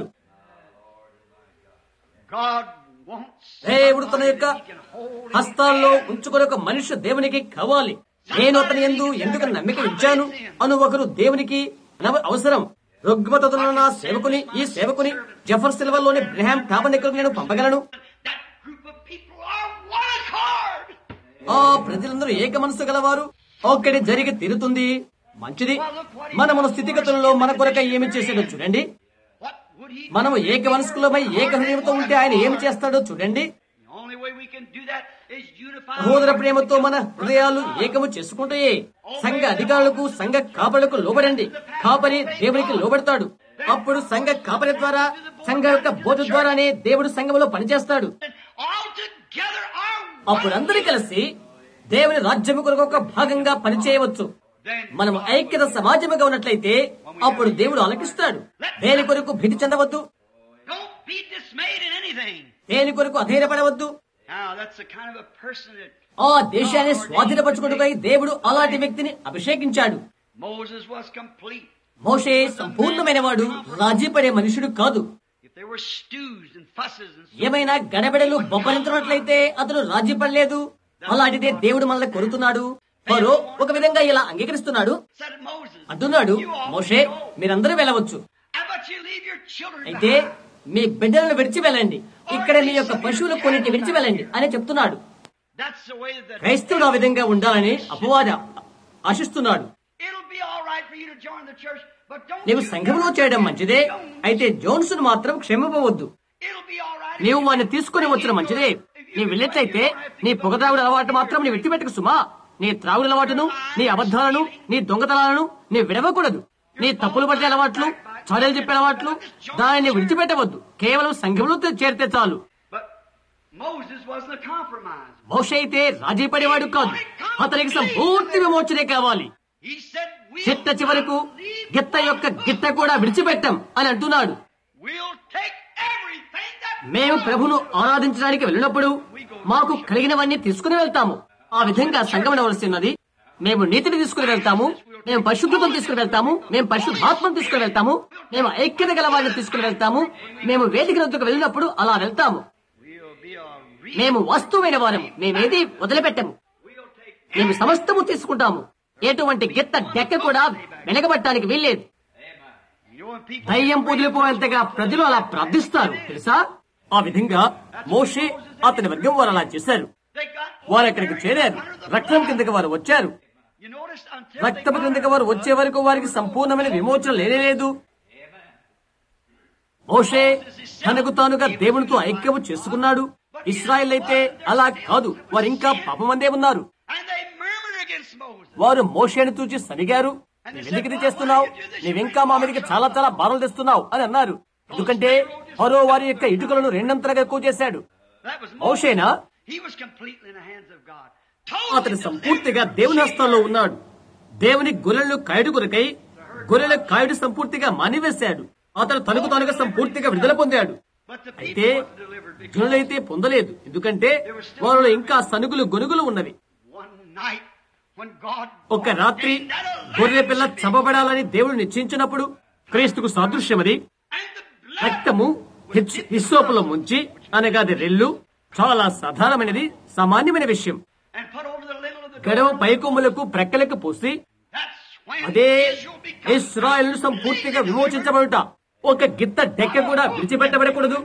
God wants దేవుడు తన యొక్క he can hold హస్తాల్లో ఉంచుకుని ఒక మనిషి దేవునికి కావాలి నేను అతని ఎందు ఎందుకు నమ్మిక ఉంచాను అను ఒకరు దేవునికి అనవ- అవసరం రుగ్మతలో నా సేవకుని ఈ సేవకుని జఫర్ సిల్వర్లోని బ్రహాం టాబనికల్ నేను పంపగలను that group of people are one accord. ఆ ప్రజలందరూ ఏక మనసు గలవారు ఒక్కటి జరిగి తీరుతుంది మంచిది మన మన స్థితిగతులలో మన కొరక ఏమి చేసేదో చూడండి What would he మనము ఏక మనస్కులమై ఏక హృదయంతో ఉంటే ఆయన ఏమి చేస్తాడో చూడండి The only way we can do that is unify సహోదర ప్రేమతో మన హృదయాలు ఏకము చేసుకుంటాయే సంఘ అధికారులకు సంఘ కాపరులకు లోబడండి కాపరి దేవునికి లోబడతాడు అప్పుడు సంఘ కాపరి ద్వారా సంఘ యొక్క బోధ ద్వారానే దేవుడు సంఘములో పనిచేస్తాడు all together are అప్పుడు అందరూ కలిసి దేవుని రాజ్యము కొరకు ఒక భాగంగా పనిచేయవచ్చు then మనము ఐక్యత సమాజముగా ఉన్నట్లయితే అప్పుడు దేవుడు ఆలకిస్తాడు దేని కొరకు భీతి చెందవద్దు don't be dismayed in anything. దేని కొరకు అధైర్యపడవద్దు Now that's the kind of a person that ఆ దేశాన్ని స్వాధీనపరచుకుంటుకై దేవుడు అలాంటి వ్యక్తిని అభిషేకించాడు Moses was complete. మోషే సంపూర్ణమైన వాడు రాజీ పడే మనుషుడు కాదు If there were stews and fusses and so ఏమైనా గడబిడలు బొబ్బరించినట్లయితే అతను రాజీ పడలేదు అలాంటిదే దేవుడు మనల్ని కొరుతున్నాడు వారు ఒక విధంగా ఇలా అంగీకరిస్తున్నాడు said Moses, అంటున్నాడు you all మోషే go. మీరందరూ వెళ్ళవచ్చు I bet you leave your children అయితే behind. మీ బిడ్డలను విడిచి వెళ్ళండి ఇక్కడ మీ యొక్క పశువుల కొన్నింటి విడిచి వెళ్ళండి అని చెప్తున్నాడు That's the way that క్రైస్తవుడు ఆ విధంగా ఉండాలని అపవాద ఆశిస్తున్నాడు it'll be all right for you to join the church, but don't నీవు you సంఘంలో చేయడం మంచిదే అయితే జోన్సును మాత్రం క్షమింపవద్దు It'll be all right. నీవు వాడిని తీసుకుని వచ్చిన మంచిదే నీ వెళ్ళినట్లయితే నీ పొగతావుడు అలవాటు మాత్రం నీ విడిచిపెట్టకు సుమా నీ త్రాగుడు అలవాటును నీ అబద్ధాలను నీ దొంగతనాలను నీ విడవకూడదు నీ తప్పులు పట్టే అలవాట్లు చాడలు చెప్పే అలవాట్లు దానిని విడిచిపెట్టవద్దు కేవలం సంఘంలో చేరితే చాలు But Moses wasn't a compromise. మోష అయితే రాజీ పడేవాడు కాదు అతనికి సంపూర్తి విమోచనే కావాలి He said, we'll చిట్ట చివరకు not leave గిత్త యొక్క గిట్ట కూడా విడిచిపెట్టాం అని అంటున్నాడు We'll take everything that మేము ప్రభును ఆరాధించడానికి వెళ్ళినప్పుడు మాకు కలిగినవన్నీ తీసుకుని వెళ్తాము ఆ విధంగా సంఘం ఉన్నది మేము నీతిని తీసుకుని వెళ్తాము మేము పరిశుద్ధతను తీసుకుని వెళ్తాము మేము పరిశుద్ధాత్మను తీసుకుని వెళ్తాము మేము ఐక్యత గల వారిని తీసుకుని వెళ్తాము మేము వేదిక వద్దకు వెళ్ళినప్పుడు అలా వెళ్తాము we'll be a real. మేము వస్తువైన వారము మేమేది వదిలిపెట్టము We'll take. మేము సమస్తము తీసుకుంటాము ఎటువంటి గిత్త డెక్క కూడా వెనకబట్టడానికి వీల్లేదు You know when people దయ్యం పొదిలిపోయేంతగా ప్రజలు అలా ప్రార్థిస్తారు తెలుసా ఆ విధంగా మోషే అతని వర్గం వారు అలా చేశారు they got వారు అక్కడికి చేరారు రక్తం కిందకి వారు వచ్చారు you noticed until రక్తపు కిందకి వారు వచ్చే వరకు వారికి సంపూర్ణమైన విమోచన లేనేలేదు మోషే తనకు తానుగా దేవునితో ఐక్యము చేసుకున్నాడు ఇస్రాయల్ అయితే అలా కాదు వారు ఇంకా పాపమందే ఉన్నారు And they murmured against Moses. వారు మోషేని చూచి సనిగారు నువ్వెందుకు ఇది చేస్తున్నావు నీవింకా మా మీదకి చాలా చాలా భారాలు తెస్తున్నావు అని అన్నారు ఎందుకంటే ఫరో వారి యొక్క ఇటుకలను రెండంతలుగా ఎక్కువ చేశాడు That was మోషేనా He was completely in the hands of God. అతను సంపూర్తిగా దేవుని హస్తాల్లో ఉన్నాడు దేవుని గొర్రెలను కాయుడు కొరకై గొర్రెల కాయుడు సంపూర్తిగా మానివేశాడు అతను తనకు తానుగా సంపూర్తిగా విడుదల పొందాడు But the అయితే people wasn't delivered because జనులైతే పొందలేదు ఎందుకంటే వారిలో ఇంకా సనుగులు గొనుగులు ఉన్నవి one night when God ఒక రాత్రి గొర్రె పిల్ల చంపబడాలని దేవుడు నిశ్చయించినప్పుడు క్రీస్తుకు సాదృశ్యమది and the blood రక్తము హిస్- హిస్సోపులో ముంచి అనగా అది రెల్లు చాలా సాధారణమైనది సామాన్యమైన విషయం and put over the lintel of the గడవ పైకొమ్ములకు ప్రక్కలకు పోసి That's when అదే Israel becomes ఇస్రాయల్ సంపూర్తిగా విమోచించబడుట ఒక గిత్త డెక్క కూడా విడిచిపెట్టబడకూడదు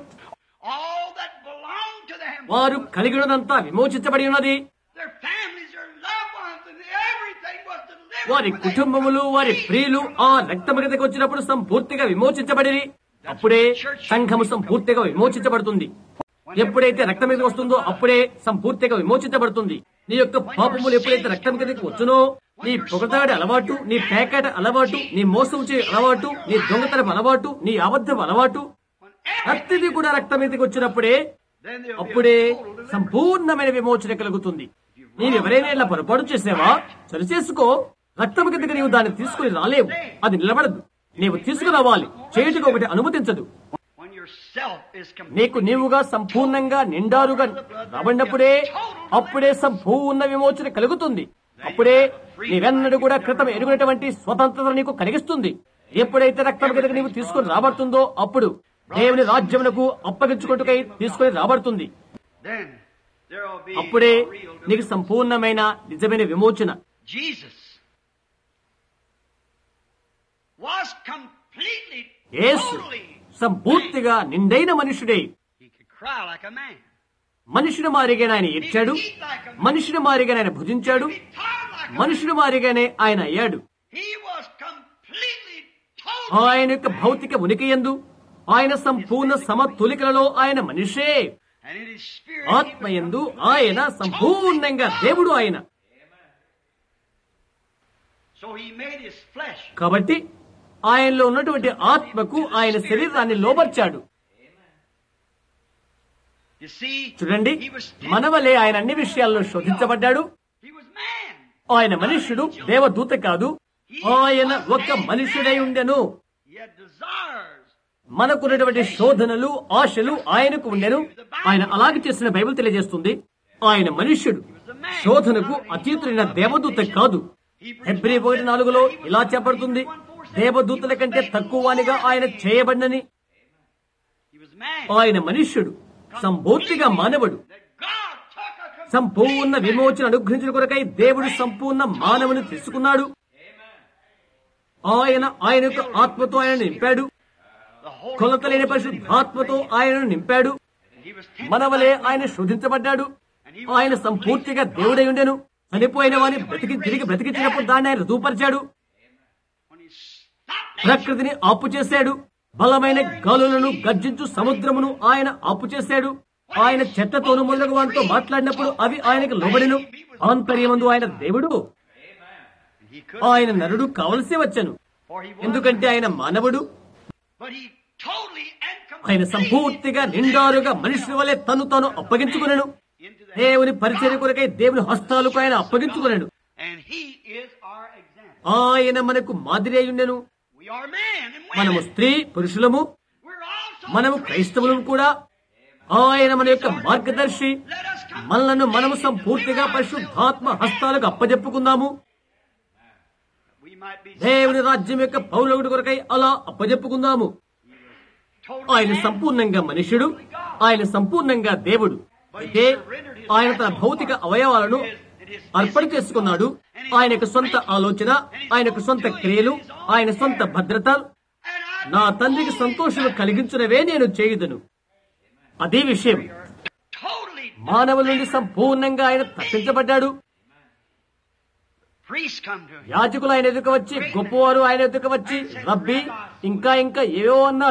all that belonged to them. వారు కలిగి ఉన్నదంతా విమోచించబడి ఉన్నది Their families, their loved ones, and everything was delivered. వారి when they- కుటుంబములు వారి ప్రియులు ఆ రక్తము కిందకి వచ్చినప్పుడు సంపూర్తిగా విమోచించబడి అప్పుడే సంఘము సంపూర్తిగా విమోచించబడుతుంది ఎప్పుడైతే రక్తం మీదకి వస్తుందో అప్పుడే సంపూర్తిగా విమోచించబడుతుంది నీ యొక్క పాపములు ఎప్పుడైతే రక్తం కిందకి వచ్చునో నీ పొగతాడి అలవాటు నీ పేకాట అలవాటు నీ మోసం చే అలవాటు నీ దొంగతనం అలవాటు నీ అబద్ధం అలవాటు when ప్రతిదీ కూడా రక్తం మీదకి వచ్చినప్పుడే then there'll be అప్పుడే a total deliverance. సంపూర్ణమైన విమోచన కలుగుతుంది నీవు ఎవరైనా ఇలా పొరపాటు చేసావా సరిచేసుకో రక్తం కిందకి నీవు దాన్ని తీసుకుని రాలేవు అది నిలబడదు నీవు తీసుకురావాలి చేతికి ఒకటి అనుమతించదు When yourself is complete. నీకు నీవుగా సంపూర్ణంగా నిండారుగా రాబడినప్పుడే అప్పుడే సంపూర్ణ విమోచన కలుగుతుంది అప్పుడే నీవెన్నడూ కూడా క్రితం ఎరుగునటువంటి స్వతంత్రత నీకు కలిగిస్తుంది ఎప్పుడైతే రక్తం కిందకి నీవు తీసుకుని రాబడుతుందో అప్పుడు దేవుని రాజ్యమునకు అప్పగించుకుంటుకై తీసుకుని రాబడుతుంది Then there'll be అప్పుడే a real నీకు deliverance. సంపూర్ణమైన నిజమైన విమోచన Jesus was completely, Yesu totally. సంపూర్తిగా నిండైన మనుషుడే He could cry like a man. మనుషుని మారిగానే ఆయన ఏడ్చాడు మనుషుని మారిగానే ఆయన భుజించాడు He talked like a man. మనుషుని మారిగానే ఆయన అయ్యాడు He was completely, totally. ఆయన యొక్క భౌతిక ఉనికి ఎందు ఆయన సంపూర్ణ సమతులికలలో ఆయన మనిషే And in his spirit, ఆత్మ ఎందు ఆయన సంపూర్ణంగా దేవుడు ఆయన so he made his flesh. కాబట్టి ఆయనలో ఉన్నటువంటి ఆత్మకు ఆయన శరీరాన్ని లోబర్చాడు You see, చూడండి he was మనవలే ఆయన అన్ని విషయాల్లో శోధించబడ్డాడు he was man. ఆయన మనుష్యుడు దేవదూత కాదు ఆయన ఒక మనుష్యుడై ఉండెను He had desires. మనకున్నటువంటి శోధనలు ఆశలు ఆయనకు ఉండెను ఆయన అలాగే చేసిన బైబిల్ తెలియజేస్తుంది ఆయన మనుష్యుడు శోధనకు అతీతులైన దేవదూత కాదు హెబ్రి ఒకటి నాలుగులో ఇలా చెప్పబడుతుంది దేవదూతల కంటే తక్కువనిగా ఆయన చేయబడినని He was man. ఆయన మనుష్యుడు సంపూర్తిగా మానవుడు That God took a complete సంపూర్ణ విమోచన అనుగ్రహించిన కొరకై దేవుడు సంపూర్ణ మానవుని తీసుకున్నాడు ఆయన ఆయన యొక్క ఆత్మతో ఆయన నింపాడు the Holy కొలతలేని పరిశుద్ధాత్మతో ఆయనను నింపాడు He was tempted మనవలే ఆయన శోధించబడ్డాడు ఆయన సంపూర్తిగా దేవుడై ఉండెను చనిపోయిన వారిని బ్రతికి తిరిగి బ్రతికించినప్పుడు దాన్ని ఆయన రూపరిచాడు when he stopped ప్రకృతిని ఆపు చేశాడు బలమైన గాలులను గర్జించు సముద్రమును ఆయన ఆపు చేశాడు ఆయన చెట్లతోను మొదలగు వాటితో మాట్లాడినప్పుడు అవి ఆయనకు లోబడిను ఆంతర్యమందు ఆయన దేవుడు He could, ఆయన నరుడు కావలసి వచ్చను for he was. ఎందుకంటే ఆయన మానవుడు But he totally and ఆయన completely సంపూర్తిగా నిండారుగా మనుషుల వలె తను తాను అప్పగించుకునను into that. దేవుని పరిచర్య కొరకై దేవుని హస్తాలకు ఆయన అప్పగించుకునను And he is our example. ఆయన మనకు మాదిరి అయి ఉండెను We are men and మనము women. స్త్రీ పురుషులము We're also మనము క్రైస్తవులము కూడా ఆయన మన యొక్క మార్గదర్శి Let us come. మనలను మనము సంపూర్తిగా పరిశుద్ధాత్మ హస్తాలకు అప్పజెప్పుకుందాము We might be దేవుని రాజ్యం యొక్క పౌరుడు కొరకై అలా అప్పజెప్పుకుందాము totally ఆయన man. సంపూర్ణంగా మనుషుడు ఆయన సంపూర్ణంగా దేవుడు అయితే ఆయన తన భౌతిక అవయవాలను అర్పణ చేసుకున్నాడు ఆయన యొక్క సొంత ఆలోచన ఆయన యొక్క సొంత క్రియలు ఆయన సొంత భద్రత And I నా తండ్రికి సంతోషం కలిగించినవే నేను చేయుదును అదే విషయం totally మానవుల నుండి సంపూర్ణంగా ఆయన తప్పించబడ్డాడు priests come to him. యాజకులు ఆయన ఎదుక వచ్చి గొప్పవారు ఆయన ఎదుక వచ్చి రబ్బి ఇంకా ఇంకా ఏవో అన్నారు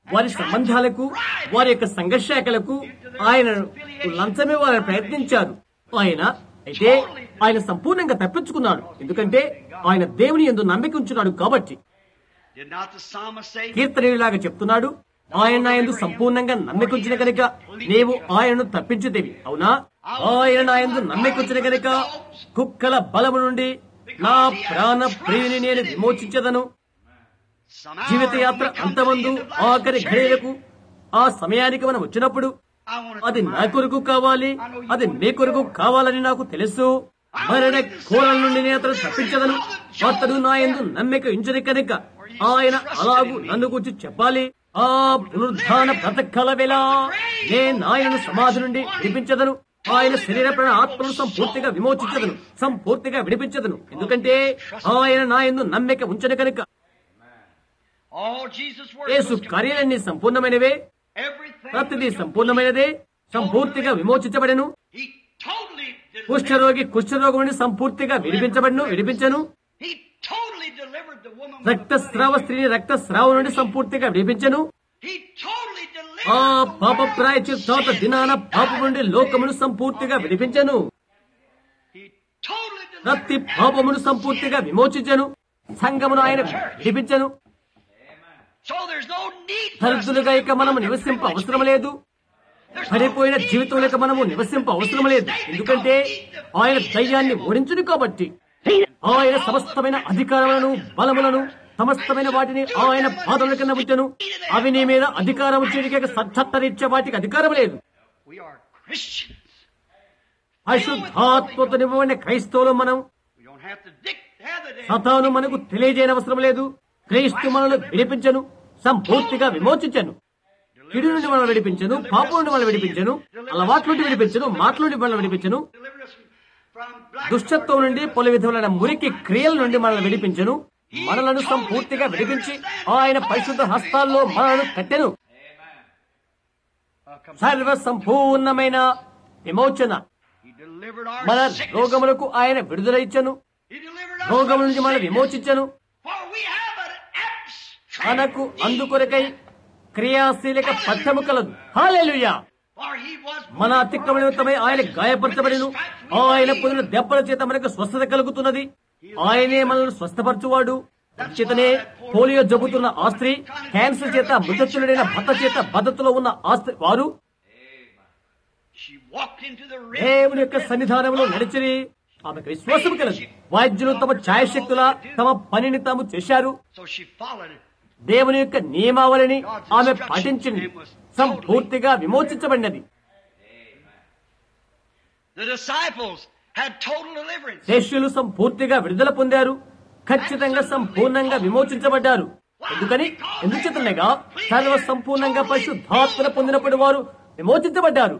వారి సంబంధాలకు వారి యొక్క సంఘర్షాకలకు ఆయన లంచమే వారిని ప్రయత్నించారు ఆయన అయితే ఆయన సంపూర్ణంగా తప్పించుకున్నాడు ఎందుకంటే ఆయన దేవుని ఎందు నమ్మిక ఉంచున్నాడు కాబట్టి Did not the psalmist say, కీర్తనలాగా చెప్తున్నాడు ఆయన నా యందు సంపూర్ణంగా నమ్మికుంచిన కనుక నీవు ఆయనను తప్పించుతేవి అవునా ఆయన నా యందు నమ్మికుంచిన కనుక కుక్కల బలము నుండి నా ప్రాణ ప్రియుని నేను విమోచించదను Some జీవిత hour యాత్ర when we come to అంతమందు the end of ఆఖరి the ఘడియలకు ఆ సమయానికి మనం వచ్చినప్పుడు I want to అది come నా కొరకు కావాలి అది మీ కొరకు కావాలని నాకు తెలుసు మరణ కోరల నుండి నేను అతను తప్పించదను అతడు నా ఎందు నమ్మిక ఉంచని కనుక ఆయన అలాగూ నన్ను గురించి చెప్పాలి ఆ పునరుద్ధాన బ్రతకల వేళ నేను ఆయనను సమాధి నుండి విడిపించదను ఆయన శరీర ప్రాణ ఆత్మను సంపూర్తిగా విమోచించదను సంపూర్తిగా విడిపించదను ఎందుకంటే ఆయన నా ఎందు నమ్మిక ఉంచని కనుక All Jesus' words Yesu was కార్యాలన్నీ సంపూర్ణమైనవే everything. ప్రతిదీ సంపూర్ణమైనదే సంపూర్తిగా విమోచించబడెను He totally delivered. కుష్ఠరోగి కుష్ఠరోగం నుండి సంపూర్తిగా విడిపించబడను విడిపించను He totally delivered the woman. with the రక్తస్రావ స్త్రీని రక్తస్రావం నుండి సంపూర్తిగా విడిపించను He totally delivered ఆ the పాప world ప్రాయచిత్తాత from sin. దినాన పాప నుండి లోకమును సంపూర్తిగా విడిపించను He totally delivered ప్రతి పాపమును సంపూర్తిగా విమోచించను సంఘమును ఆయన విడిపించను So there's no need for us దరిద్రులుగా ఇక మనము నివసింప అవసరం లేదు పడిపోయిన జీవితం లేక మనము నివసింప అవసరం లేదు ఎందుకంటే ఆయన దయ్యాన్ని ఓడించును కాబట్టి ఆయన సమస్తమైన అధికారములను బలములను సమస్తమైన వాటిని ఆయన పాదముల కింద ఉంచెను అవి నీ మీద అధికారం చేయడానికి సచ్చత్తరిచ్చే వాటికి అధికారం లేదు We are Christians. అశుద్ధాత్మతో నివ్వబడిన క్రైస్తవులు మనం We don't have to dic- have the Satan మనకు తెలియజేయని అవసరం లేదు క్రీస్తు మనల్ని విడిపించను సంపూర్తిగా విమోచించను కిడి నుండి మనం విడిపించను పాపం నుండి మనం విడిపించను అలవాట్ల నుండి విడిపించను మాటల నుండి మనం విడిపించను deliver us from black దుష్టత్వం నుండి పలు విధములైన మురికి క్రియల నుండి మనల్ని విడిపించను మనలను సంపూర్తిగా విడిపించి ఆయన పరిశుద్ధ హస్తాల్లో మనలను కట్టెను uh, come- సర్వ సంపూర్ణమైన విమోచన He delivered our మన sickness. రోగములకు ఆయన విడుదల ఇచ్చను He delivered us రోగముల from నుంచి మనం sickness. విమోచించను For we have an abstract మనకు need. అందుకొరకై క్రియాశీలక పట్టము కలదు హాలెలుయా For he was మన అతిక్రమ నిమిత్తమై ఆయన గాయపరచబడిను ఆయన పొందిన దెబ్బల చేత మనకు స్వస్థత కలుగుతున్నది ఆయనే మనల్ని స్వస్థపరచువాడు చేతనే పోలియో జబ్బుతున్న ఆ స్త్రీ క్యాన్సర్ చేత మృతచుడైన భర్త చేత భద్రతలో ఉన్న ఆ స్త్రీ వారు She walked into the ring. దేవుని యొక్క సన్నిధానంలో నడిచిరి ఆమెకు విశ్వాసం కలదు వైద్యులు తమ ఛాయశక్తుల తమ పనిని తాము చేశారు So she followed it. దేవుని యొక్క నియమావళిని ఆమె పాటించింది సంపూర్తిగా విమోచించబడినది The disciples had total deliverance. శిష్యులు సంపూర్తిగా విడుదల పొందారు ఖచ్చితంగా సంపూర్ణంగా విమోచించబడ్డారు ఎందుకని ఎందుచేతనగా సర్వ సంపూర్ణంగా పరిశుద్ధాత్మన పొందినప్పుడు వారు విమోచించబడ్డారు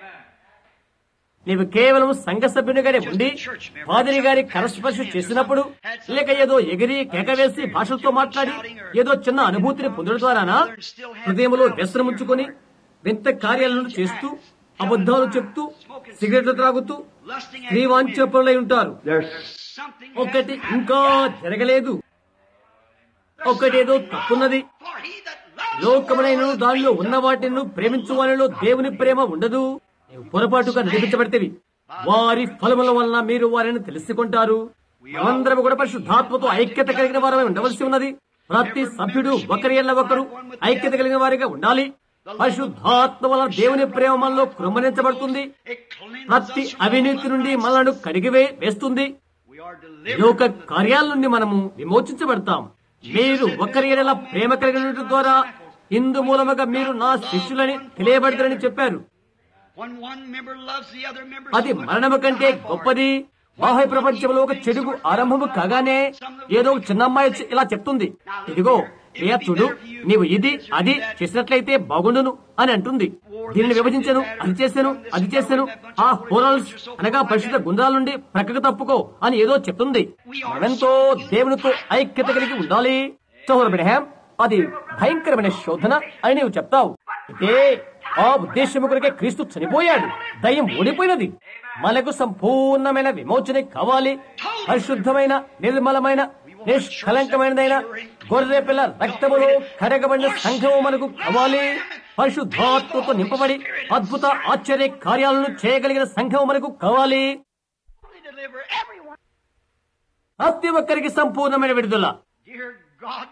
నీవు కేవలం సంఘ సభ్యునిగానే ఉండి పాదిరి గారి కరస్పర్శ చేసినప్పుడు లేక ఏదో ఎగిరి కేకవేసి భాషలతో మాట్లాడి ఏదో చిన్న అనుభూతిని పొందడం ద్వారానా హృదయంలో వ్యసనముంచుకొని వింత కార్యాలను చేస్తూ అబద్ధాలు చెప్తూ సిగరెట్లు త్రాగుతూ Lusting స్త్రీ వాంఛపరులై ఉంటారు something ఒకటి ఇంకా జరగలేదు ఒకటేదో తప్పున్నది for he that loves లోకమునైన దానిలో ఉన్న వాటిని ప్రేమించు వారిలో దేవుని ప్రేమ ఉండదు నీవు పొరపాటుగా నడిపించబడితేవి వారి ఫలముల వలన మీరు వారిని తెలుసుకుంటారు అందరం కూడా పరిశుద్ధాత్మతో ఐక్యత కలిగిన వారమై ఉండవలసి ఉన్నది ప్రతి సభ్యుడు ఒకరి ఎల్ల ఒకరు ఐక్యత కలిగిన వారిగా ఉండాలి పరిశుద్ధాత్మ వలన దేవుని ప్రేమ మనలో కృమ్మరించబడుతుంది it cleanses ప్రతి us. అవినీతి నుండి మనలను కడిగివే వేస్తుంది We are delivered. లోక కార్యాల నుండి మనము విమోచించబడతాం మీరు ఒకరి ఎడల ప్రేమ కలిగిన ద్వారా ఇందు మూలముగా మీరు నా శిష్యులని తెలియబడతారని చెప్పారు When one member loves the other member అది so much, మరణము కంటే గొప్పది బాహ్య ప్రపంచంలో ఒక చెడుగు ఆరంభము కాగానే ఏదో ఒక చిన్న అమ్మాయి వచ్చి ఇలా చెప్తుంది ఇదిగో ప్రియా చూడు నీవు ఇది అది చేసినట్లయితే బాగుండును అని అంటుంది దీనిని విభజించను అది చేశాను అది చేశాను ఆ హోరల్స్ అనగా పరిశుద్ధ గుండ్రాల నుండి ప్రక్కకు తప్పుకో అని ఏదో చెప్తుంది మనమెంతో దేవునితో ఐక్యత కలిగి ఉండాలి సోదరబ్రహాం అది భయంకరమైన శోధన అని నీవు చెప్తావు ఇదే ఆ ఉద్దేశము కొరకే క్రీస్తు చనిపోయాడు దయ్యం ఓడిపోయినది మనకు సంపూర్ణమైన విమోచన కావాలి పరిశుద్ధమైన నిర్మలమైన నిష్కలంకమైనదైన గొర్రె పిల్ల రక్తములో కడగబడిన సంఘము మనకు కావాలి పరిశుద్ధాత్మతో నింపబడి అద్భుత ఆశ్చర్య కార్యాలను చేయగలిగిన సంఘము మనకు కావాలి Only deliver everyone. ప్రతి ఒక్కరికి సంపూర్ణమైన విడుదల Dear God,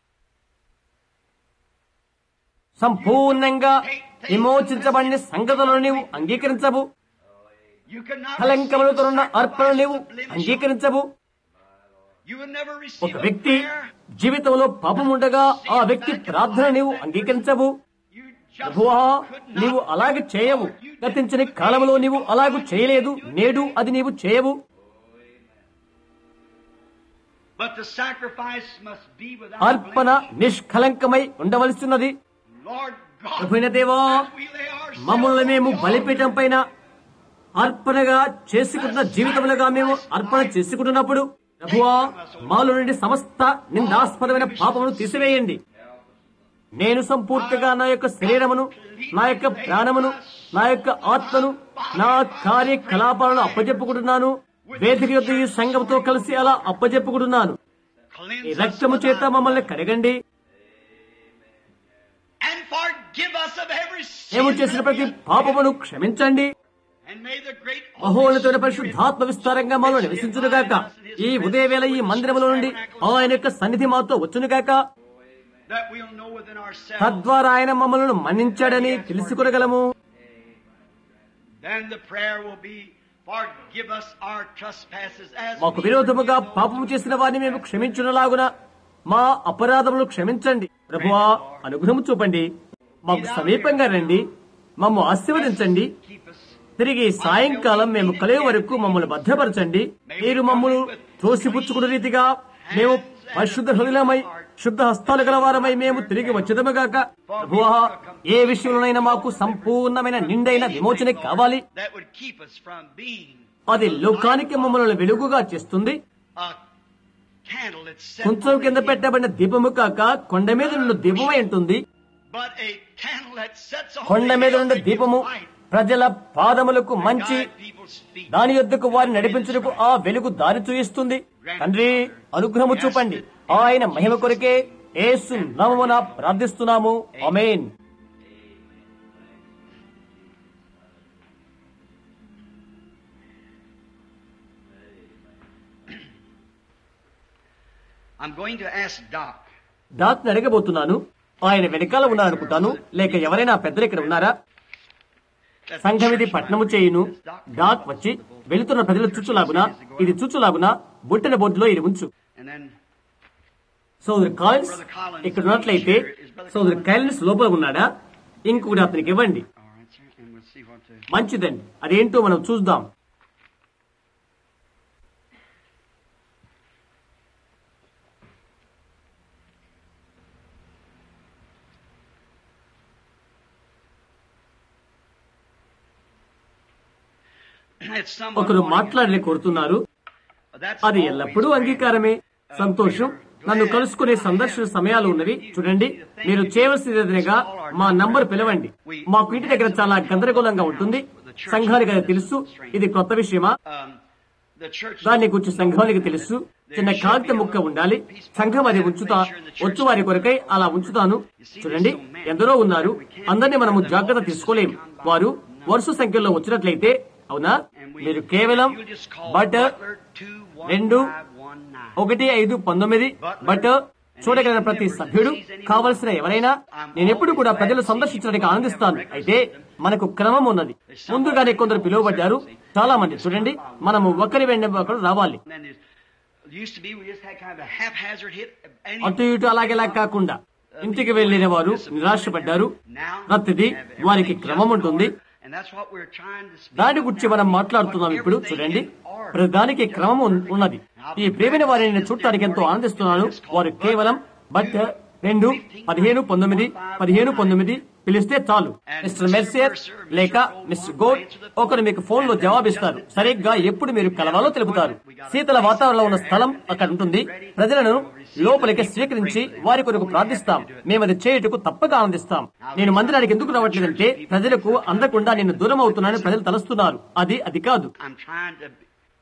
సంపూర్ణంగా విమోచించబడిన సంగతులను నీవు అంగీకరించవు you cannot కలంకములతో ఉన్న receive a అర్పణ నీవు sacrifice of blemish. అంగీకరించవు You will never ఒక receive a వ్యక్తి prayer. జీవితంలో పాపం ఉండగా ఆ వ్యక్తి ప్రార్థన నీవు అంగీకరించవు You just ప్రభువా could నీవు not. అలాగే చేయవు గతించిన కాలంలో నీవు అలాగూ చేయలేదు నేడు అది నీవు చేయవు But the sacrifice must be without అర్పణ blemish. నిష్కలంకమై ఉండవలసినది Lord God, ప్రభువైన దేవా as we lay ourselves మమ్మల్ని మేము on the బలిపీఠం పైన అర్పణగా చేసుకుంటున్న జీవితములుగా మేము అర్పణ చేసుకుంటున్నప్పుడు ప్రభువా మాలో నుండి సమస్త నిందాస్పదమైన పాపమును తీసివేయండి నేను సంపూర్తిగా నా యొక్క శరీరమును నా యొక్క ప్రాణమును నా యొక్క ఆత్మను నా కార్యకలాపాలను అప్పజెప్పుకుంటున్నాను వేదిక యొక్క ఈ సంఘంతో కలిసి అలా అప్పజెప్పుకుంటున్నాను cleanse ఈ us రక్తము of చేత our- మమ్మల్ని కడగండి and forgive us of every మేము sin చేసిన that ప్రతి we have పాపమును క్షమించండి And may the great మహోన్నతమైన పరిశుద్ధాత్మ విస్తారంగా మాలో నివసించునుగాక ఈ ఉదయవేళ ఈ మందిరములో నుండి ఆయన యొక్క సన్నిధి మాతో వచ్చునుగాక that we'll know within ourselves. తద్వారా ఆయన మమ్మల్ని మన్నించాడని తెలుసుకొనగలము Then the prayer will be, forgive us our trespasses as మాకు we విరోధముగా forgive those పాపము చేసిన వారిని మేము క్షమించునలాగున మా అపరాధములు క్షమించండి ప్రభువా అనుగ్రహం చూపండి మాకు సమీపంగా రండి మమ్ము ఆశీర్వదించండి keep us. తిరిగి సాయంకాలం మేము కలిగే వరకు మమ్మల్ని భద్రపరచండి మీరు మమ్మల్ని త్రోసిపుచ్చుకున్న రీతిగా మేము పరిశుద్ధ హృదయమై శుద్ధ హస్తాలు గల వారమై మేము తిరిగి వచ్చేదముగాక ప్రభువా ఏ విషయంలోనైనా మాకు సంపూర్ణమైన నిండైన విమోచన కావాలి That would keep us from being అది లోకానికి మమ్మల్ని వెలుగుగా చేస్తుంది a candle that's set కొంచెం కింద పెట్టబడిన దీపము కాక కొండ మీద నుండి దీపమై ఉంటుంది but a candle that sets on కొండ the మీద hill నుండి that దీపము gives light, ప్రజల పాదములకు మంచి guide people's feet. దాని యొద్దకు వారి నడిపించుటకు ఆ వెలుగు దారి చూయిస్తుంది తండ్రి అనుగ్రహము చూపండి ఆయన మహిమ కొరకే యేసు నామమున ప్రార్థిస్తున్నాము అమేన్ I'm going to ask Doc. Doctor అడగబోతున్నాను ఆయన వెనకాల ఉన్నారు అనుకుంటాను లేక ఎవరైనా పెద్దలు ఇక్కడ ఉన్నారా that the సంఘం ఇది church పట్టణము might- చేయును Doc, డాక్ వచ్చి వెళుతున్న ప్రజలు చూచులాగున ఇది చూచులాగున బుట్టన బోర్డులో ఇది ఉంచు And then సోదరు కాలిన్స్ ఇక్కడ ఉన్నట్లయితే సోదరు కాలిన్స్ లోపల ఉన్నాడా ఇంకొకటి అతనికి ఇవ్వండి All right, sir, and we'll see what to. మంచిదండి అదేంటో మనం చూద్దాం It's someone ఒకరు wanting- మాట్లాడలే కోరుతున్నారు That's అది always ఎల్లప్పుడూ great. అంగీకారమే సంతోషం నన్ను కలుసుకునే సందర్శన సమయాలు ఉన్నవి చూడండి మీరు చేయవలసినదిగా మా నంబర్ పిలవండి మాకు ఇంటి దగ్గర చాలా గందరగోళంగా ఉంటుంది సంఘానికి అది తెలుసు ఇది కొత్త విషయమా Um, the church. దాన్ని గురించి సంఘానికి తెలుసు చిన్న కాగిత ముక్క ఉండాలి సంఘం అది ఉంచుతా వచ్చు వారి కొరకై అలా ఉంచుతాను చూడండి ఎందరో ఉన్నారు అందరినీ మనము జాగ్రత్త తీసుకోలేం వారు వరుస సంఖ్యలో వచ్చినట్లయితే అవునా మీరు కేవలం You'll just call butter Butler 21519. రెండు ఒకటి ఐదు పంతొమ్మిది బట్ చూడగలిగిన ప్రతి సభ్యుడు కావలసిన ఎవరైనా నేను ఎప్పుడు కూడా ప్రజలు సందర్శించడానికి ఆనందిస్తాను అయితే మనకు క్రమం ఉన్నది ముందుగానే కొందరు పిలువబడ్డారు చాలా మంది చూడండి మనము ఒకరి వెంట ఒకరు రావాలి And then there's, it used to be we just had kind of a haphazard hit. Any, అటు ఇటు అలాగేలా కాకుండా ఇంటికి వెళ్లిన వారు నిరాశపడ్డారు ప్రతిదీ వారికి క్రమం ఉంటుంది and that's what we're trying to speak. దాని గురించి మనం మాట్లాడుతున్నాం ఇప్పుడు చూడండి ప్రతిదానికి క్రమం ఉన్- ఉన్నది ఈ ప్రేమైన వారిని నేను చూడటానికి ఎంతో ఆనందిస్తున్నాను వారు కేవలం బట్ రెండు పదిహేను పంతొమ్మిది పదిహేను పంతొమ్మిది పిలిస్తే చాలు మిస్టర్ మెర్సియర్ లేక మిస్టర్ గోడ్ ఒకరు మీకు ఫోన్ లో జవాబిస్తారు సరిగ్గా ఎప్పుడు మీరు కలవాలో తెలుపుతారు శీతల వాతావరణంలో ఉన్న స్థలం అక్కడ ఉంటుంది ప్రజలను లోపలికి స్వీకరించి వారి కొరకు ప్రార్థిస్తాం మేము అది చేయుటకు తప్పక ఆనందిస్తాం నేను మందిరానికి ఎందుకు రావట్లేదంటే ప్రజలకు అందకుండా నేను దూరం అవుతున్నానని ప్రజలు తలుస్తున్నారు అది అది కాదు I'm trying to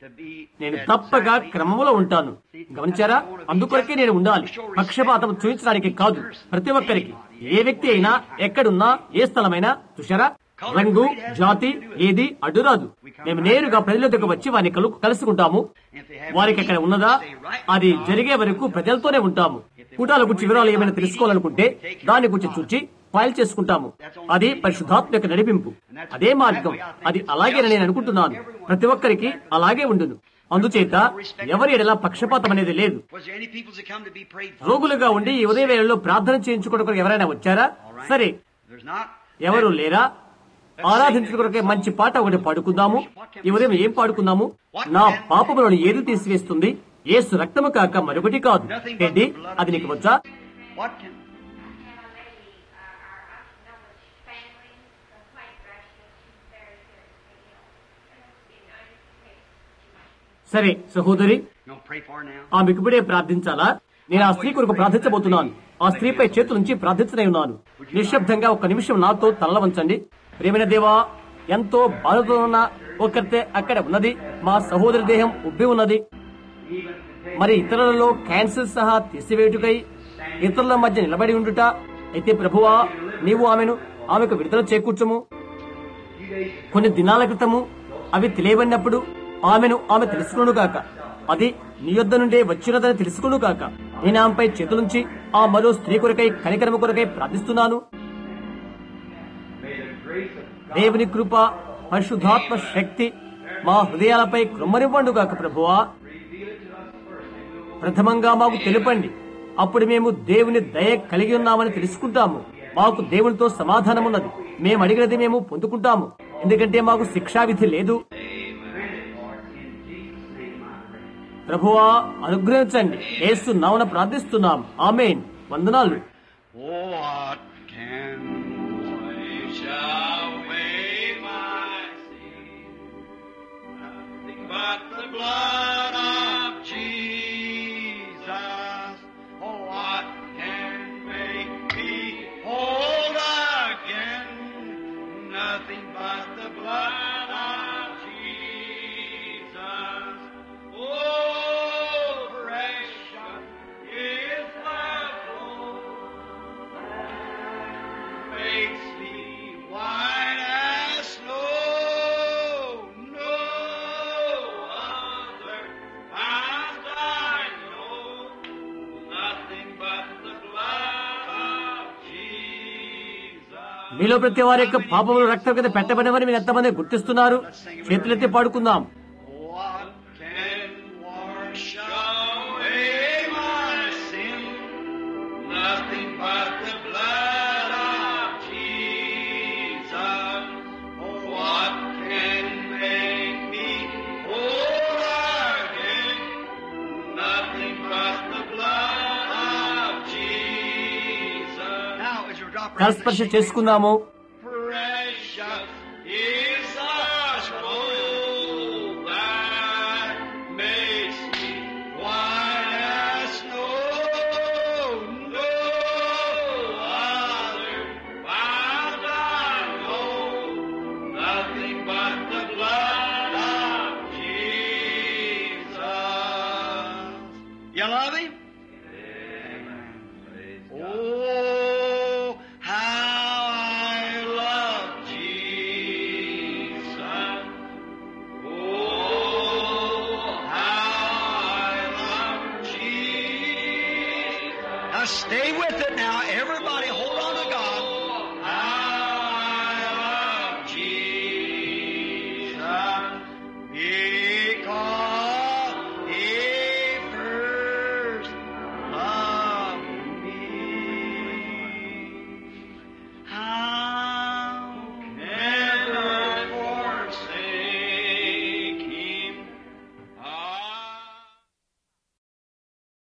నేను తప్పగా క్రమంలో ఉంటాను గమనించారా అందుకొరకే నేను ఉండాలి పక్షపాతం చూపించడానికి కాదు ప్రతి ఒక్కరికి ఏ వ్యక్తి అయినా ఎక్కడున్నా ఏ స్థలమైనా చూశారా రంగు జాతి ఏది అడ్డురాదు మేము నేరుగా ప్రజల దగ్గర వచ్చి వారిని కలు కలుసుకుంటాము వారికి అక్కడ ఉన్నదా అది జరిగే వరకు ప్రజలతోనే ఉంటాము కూటాల గురించి వివరాలు ఏమైనా తెలుసుకోవాలనుకుంటే దాని గురించి చూచి ఫైల్ చేసుకుంటాము అది పరిశుద్ధాత్మ యొక్క నడిపింపు అదే మార్గం అది అలాగేనని నేను అనుకుంటున్నాను ప్రతి ఒక్కరికి అలాగే ఉండును అందుచేత ఎవరి ఎడలా పక్షపాతం అనేది లేదు Was there any people that come to be prayed for? రోగులుగా ఉండి ఈ ఉదయ వేళలో ప్రార్థన చేయించుకోవడం ఎవరైనా వచ్చారా సరే There's not. ఎవరు లేరా ఆరాధించుకొరకే మంచి పాట ఒకటి పాడుకుందాము ఈ ఉదయం ఏం పాడుకుందాము నా పాపములను ఏది తీసివేస్తుంది ఏసు రక్తము కాక మరొకటి కాదు ఏంటి అది నీకు వచ్చా What can? సరే సహోదరి You want to pray for her now? ఆమెకు ఇప్పుడే ప్రార్థించాలా నేను ఆ స్త్రీ కొరకు ప్రార్థించబోతున్నాను ఆ స్త్రీపై చేతుల నుంచి ప్రార్థించనే ఉన్నాను నిశ్శబ్దంగా ఒక నిమిషం నాతో తల్ల వంచండి ప్రేమైన దేవా ఎంతో బాధతో ఉన్న ఒకరితే అక్కడ ఉన్నది మా సహోదరి దేహం ఉబ్బి ఉన్నది మరి ఇతరులలో క్యాన్సర్ సహా తీసివేయుటకై ఇతరుల మధ్య నిలబడి ఉండుట అయితే ప్రభువా నీవు ఆమెను ఆమెకు విడుదల చేకూర్చము కొన్ని దినాల క్రితము అవి తెలియబడినప్పుడు ఆమెను ఆమె తెలుసుకును కాక అది నీ యొద్ద నుండే వచ్చినదని తెలుసుకును కాక నేను ఆమెపై చేతులుంచి ఆ మరో స్త్రీ కొరకై కనికరము కొరకై ప్రార్థిస్తున్నాను దేవుని కృప పరిశుద్ధాత్మ శక్తి మా హృదయాలపై కృమ్మనివ్వండు కాక ప్రభువా ప్రథమంగా మాకు తెలుపండి అప్పుడు మేము దేవుని దయ కలిగి ఉన్నామని తెలుసుకుంటాము మాకు దేవునితో సమాధానం ఉన్నది మేము అడిగినది మేము పొందుకుంటాము ఎందుకంటే మాకు శిక్షావిధి లేదు ప్రభువా అనుగ్రహించండి యేసు నామన ప్రార్థిస్తున్నాం ఆమెన్ వందనాలు Oh, what can wash away my sin? Nothing but the blood of Jesus. Oh, what can make me whole again? Nothing but the blood of Jesus. Oh, precious is the blood makes me white as snow. No other path I know, nothing but the blood of Jesus. మీలో ప్రతి వారి యొక్క పాపములు రక్తం కింద పెట్టబడినవని మీరు ఎంతమంది గుర్తిస్తున్నారు చేతులెత్తి పాడుకుందాం What can wash away my sin? Nothing but the blood of Jesus. Oh, what can make me whole again? Nothing but the blood of Jesus. Now, as you drop కరస్పర్శ చేసుకుందాము Precious is the scroll that makes me white as snow. No other bound I know, nothing but the blood of Jesus. You love him? Oh, how I love Jesus. Oh, how I love Jesus. Now stay with it now. Everybody hold on to God.